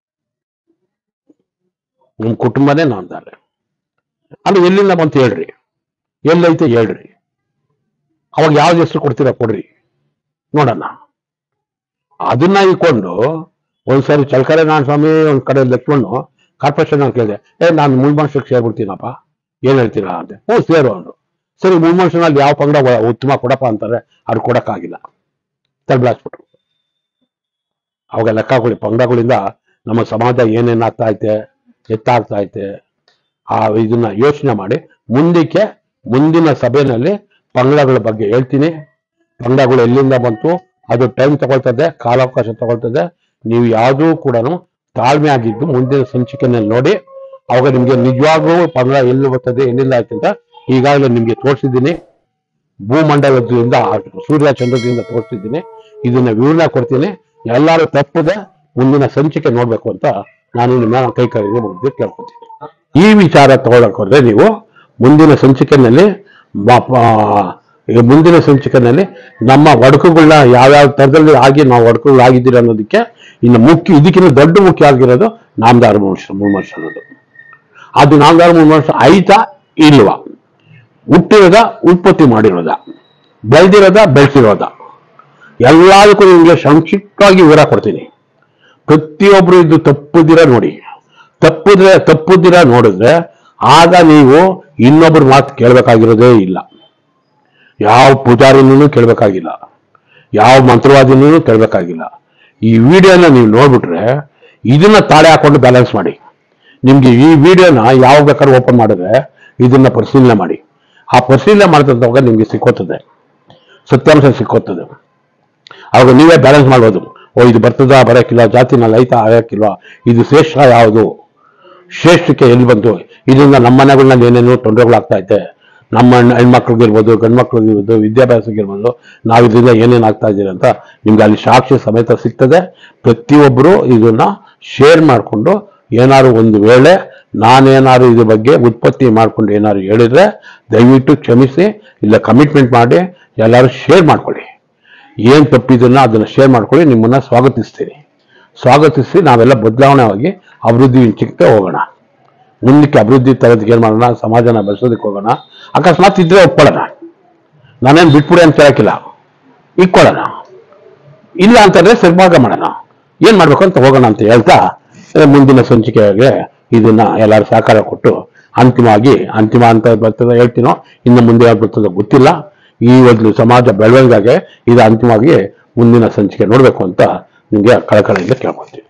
ನಮ್ಮ ಕುಟುಂಬನೇ ನಾಮದಾರೆ ಅಲ್ಲಿ ಎಲ್ಲಿಂದ ಬಂತು ಹೇಳ್ರಿ ಎಲ್ಲೈತೆ ಹೇಳ್ರಿ ಅವಾಗ ಯಾವ್ದು ಹೆಸರು ಕೊಡ್ತೀರಾ ಕೊಡ್ರಿ ನೋಡೋಣ ಅದನ್ನ ಇಟ್ಕೊಂಡು ಒಂದ್ಸರಿ ಚಳ್ಕರೆ ನಾರಾಯಣ ಸ್ವಾಮಿ ಒಂದ್ ಕಡೆ ಲಕ್ಷ್ಮಣ್ಣು ಕಾರ್ಪೊರೇಷನ್ ಅಂತ ಕೇಳಿದೆ ಏ ನಾನು ಮುಳ್ಮನುಷ್ಯಕ್ಕೆ ಸೇರ್ಬಿಡ್ತೀನಪ್ಪ ಏನ್ ಹೇಳ್ತೀರಾ ಅಂತೆ ಹ್ಞೂ ಸೇರು ಅಂದ್ರು ಸರಿ ಮುಳ್ಮನುಷ್ಯನಲ್ಲಿ ಯಾವ ಪಂಗಡ ವ- ಉತ್ತಮ ಕೊಡಪ್ಪ ಅಂತಾರೆ ಅವ್ರು ಕೊಡಕ್ಕಾಗಿಲ್ಲ ತಳ್ಬಿಡಾಕ್ಬಿಟ್ರು ಅವಾಗ ಲೆಕ್ಕ ಹಾಕೊಳ್ಳಿ ಪಂಗಡಗಳಿಂದ ನಮ್ಮ ಸಮಾಜ ಏನೇನಾಗ್ತಾ ಐತೆ ಎತ್ತಾಗ್ತಾ ಐತೆ ಆ ಇದನ್ನ ಯೋಚನೆ ಮಾಡಿ ಮುಂದಕ್ಕೆ ಮುಂದಿನ ಸಭೆಯಲ್ಲಿ ಪಂಗಡಗಳ ಬಗ್ಗೆ ಹೇಳ್ತೀನಿ ಪಂಗಡಗಳು ಎಲ್ಲಿಂದ ಬಂತು ಅದು ಟೈಮ್ ತಗೊಳ್ತದೆ ಕಾಲಾವಕಾಶ ತಗೊಳ್ತದೆ ನೀವು ಯಾವುದೂ ಕೂಡ ತಾಳ್ಮೆ ಆಗಿದ್ದು ಮುಂದಿನ ಸಂಚಿಕೆನಲ್ಲಿ ನೋಡಿ ಅವಾಗ ನಿಮ್ಗೆ ನಿಜವಾಗ್ಲೂ ಪಂಗಡ ಎಲ್ಲಿ ಬರ್ತದೆ ಎಲ್ಲಿಂದ ಆಯ್ತು ಅಂತ ಈಗಾಗಲೇ ನಿಮ್ಗೆ ತೋರಿಸಿದ್ದೀನಿ ಭೂಮಂಡಲದಿಂದ ಸೂರ್ಯ ಚಂದ್ರದಿಂದ ತೋರಿಸಿದ್ದೀನಿ ಇದನ್ನ ವಿವರಣೆ ಕೊಡ್ತೀನಿ ಎಲ್ಲರೂ ತಪ್ಪದೆ ಮುಂದಿನ ಸಂಚಿಕೆ ನೋಡ್ಬೇಕು ಅಂತ ನಾನು ನಿಮ್ಮ ಕೈ ಕೈಗೆ ಮುಗಿದು ಕೇಳ್ಕೊತೀನಿ ಈ ವಿಚಾರ ತಗೊಳಕ್ ಹೋದ್ರೆ ನೀವು ಮುಂದಿನ ಸಂಚಿಕೆನಲ್ಲಿ ಮ- ಪ- ಈಗ ಮುಂದಿನ ಸಂಚಿಕೆನಲ್ಲಿ ನಮ್ಮ ಒಡಕುಗಳನ್ನ ಯಾವ್ಯಾವ ಥರದಲ್ಲಿ ಆಗಿ ನಾವು ಒಡಕುಗಳು ಆಗಿದ್ದೀರಿ ಅನ್ನೋದಕ್ಕೆ ಇನ್ನು ಮುಖ್ಯ ಇದಕ್ಕಿಂತ ದೊಡ್ಡ ಮುಖ್ಯ ಆಗಿರೋದು ನಾಮದಾರ ಮುಮರ್ಶ ಮುಮರ್ಶ ಅನ್ನೋದು ಅದು ನಾಮದಾರ ಮುಮರ್ಶ ಆಯ್ತಾ ಇಲ್ವಾ ಹುಟ್ಟಿರೋದ ಉತ್ಪತ್ತಿ ಮಾಡಿರೋದ ಬೆಳೆದಿರೋದ ಬೆಳೆಸಿರೋದ ಎಲ್ಲದಕ್ಕೂ ನಿಮಗೆ ಸಂಕ್ಷಿಪ್ತವಾಗಿ ವಿವರ ಕೊಡ್ತೀನಿ ಪ್ರತಿಯೊಬ್ರು ಇದು ತಪ್ಪುದಿರ ನೋಡಿ ತಪ್ಪುದ್ರೆ ತಪ್ಪುದಿರ ನೋಡಿದ್ರೆ ಆಗ ನೀವು ಇನ್ನೊಬ್ರ ಮಾತು ಕೇಳಬೇಕಾಗಿರೋದೇ ಇಲ್ಲ ಯಾವ ಪೂಜಾರಿನೂ ಕೇಳಬೇಕಾಗಿಲ್ಲ ಯಾವ ಮಂತ್ರವಾದಿನೂ ಕೇಳಬೇಕಾಗಿಲ್ಲ ಈ ವಿಡಿಯೋನ ನೀವು ನೋಡ್ಬಿಟ್ರೆ ಇದನ್ನ ತಾಳೆ ಹಾಕೊಂಡು ಬ್ಯಾಲೆನ್ಸ್ ಮಾಡಿ ನಿಮ್ಗೆ ಈ ವಿಡಿಯೋನ ಯಾವ ಬೇಕಾದ್ರೂ ಓಪನ್ ಮಾಡಿದ್ರೆ ಇದನ್ನ ಪರಿಶೀಲನೆ ಮಾಡಿ ಆ ಪರಿಶೀಲನೆ ಮಾಡ್ತಿದ್ದಾಗ ನಿಮ್ಗೆ ಸಿಕ್ಕೋತದೆ ಸತ್ಯಾಂಶ ಸಿಕ್ಕೋತದೆ ಅವಾಗ ನೀವೇ ಬ್ಯಾಲೆನ್ಸ್ ಮಾಡ್ಬೋದು ಓ ಇದು ಬರ್ತದ ಬರೋಕ್ಕಿಲ್ಲ ಜಾತಿನಲ್ಲಿ ಐತಾ ಆಗಕ್ಕಿಲ್ವ ಇದು ಶ್ರೇಷ್ಠ ಯಾವುದು ಶ್ರೇಷ್ಠಕ್ಕೆ ಎಲ್ಲಿ ಬಂತು ಇದರಿಂದ ನಮ್ಮ ಮನೆಗಳಲ್ಲಿ ಏನೇನು ತೊಂದರೆಗಳಾಗ್ತಾ ಐತೆ ನಮ್ಮ ಹೆಣ್- ಹೆಣ್ಮಕ್ಳಿಗಿರ್ಬೋದು ಗಂಡು ಮಕ್ಳಿಗಿರ್ಬೋದು ವಿದ್ಯಾಭ್ಯಾಸಕ್ಕಿರ್ಬೋದು ನಾವು ಇದರಿಂದ ಏನೇನು ಆಗ್ತಾ ಇದ್ದೀರಿ ಅಂತ ನಿಮ್ಗೆ ಅಲ್ಲಿ ಸಾಕ್ಷಿ ಸಮೇತ ಸಿಗ್ತದೆ ಪ್ರತಿಯೊಬ್ಬರು ಇದನ್ನ ಶೇರ್ ಮಾಡಿಕೊಂಡು ಏನಾದ್ರು ಒಂದು ವೇಳೆ ನಾನೇನಾದ್ರು ಇದ್ರ ಬಗ್ಗೆ ಉತ್ಪತ್ತಿ ಮಾಡ್ಕೊಂಡು ಏನಾದ್ರು ಹೇಳಿದ್ರೆ ದಯವಿಟ್ಟು ಕ್ಷಮಿಸಿ ಇಲ್ಲ ಕಮಿಟ್ಮೆಂಟ್ ಮಾಡಿ ಎಲ್ಲರೂ ಶೇರ್ ಮಾಡ್ಕೊಳ್ಳಿ ಏನ್ ತಪ್ಪಿದನ್ನ ಅದನ್ನ ಶೇರ್ ಮಾಡ್ಕೊಳ್ಳಿ ನಿಮ್ಮನ್ನ ಸ್ವಾಗತಿಸ್ತೀನಿ ಸ್ವಾಗತಿಸಿ ನಾವೆಲ್ಲ ಬದಲಾವಣೆಯಾಗಿ ಅಭಿವೃದ್ಧಿ ಚಿಕ್ಕಕ್ಕೆ ಹೋಗೋಣ ಮುಂದಕ್ಕೆ ಅಭಿವೃದ್ಧಿ ತರೋದಕ್ಕೆ ಏನ್ ಮಾಡೋಣ ಸಮಾಜನ ಬೆಳೆಸೋದಕ್ಕೆ ಹೋಗೋಣ ಅಕಸ್ಮಾತ್ ಇದ್ರೆ ಒಪ್ಕೊಳ್ಳೋಣ ನಾನೇನು ಬಿಟ್ಬಿಡಿ ಅಂತ ಹೇಳಕ್ಕಿಲ್ಲ ಇಟ್ಕೊಳ್ಳೋಣ ಇಲ್ಲ ಅಂತಂದ್ರೆ ಸದ್ಭಾಗ ಮಾಡೋಣ ಏನ್ ಮಾಡ್ಬೇಕು ಅಂತ ಹೋಗೋಣ ಅಂತ ಹೇಳ್ತಾ ಆ, ಮುಂದಿನ ಸಂಚಿಕೆಗೆ ಇದನ್ನ ಎಲ್ಲರೂ ಸಹಕಾರ ಕೊಟ್ಟು ಅಂತಿಮವಾಗಿ ಅಂತಿಮ ಅಂತ ಬರ್ತದೆ ಹೇಳ್ತೀನೋ ಇನ್ನು ಮುಂದೆ ಯಾವ್ದು ಬರ್ತದೋ ಗೊತ್ತಿಲ್ಲ ಈ ಒಂದು ಸಮಾಜ ಬೆಳವಣಿಗೆಗೆ ಇದು ಅಂತಿಮವಾಗಿ ಮುಂದಿನ ಸಂಚಿಕೆ ನೋಡ್ಬೇಕು ಅಂತ ನಿಮ್ಗೆ ಕಳಕಳಿಯಿಂದ ಕೇಳ್ಕೊಳ್ತೀನಿ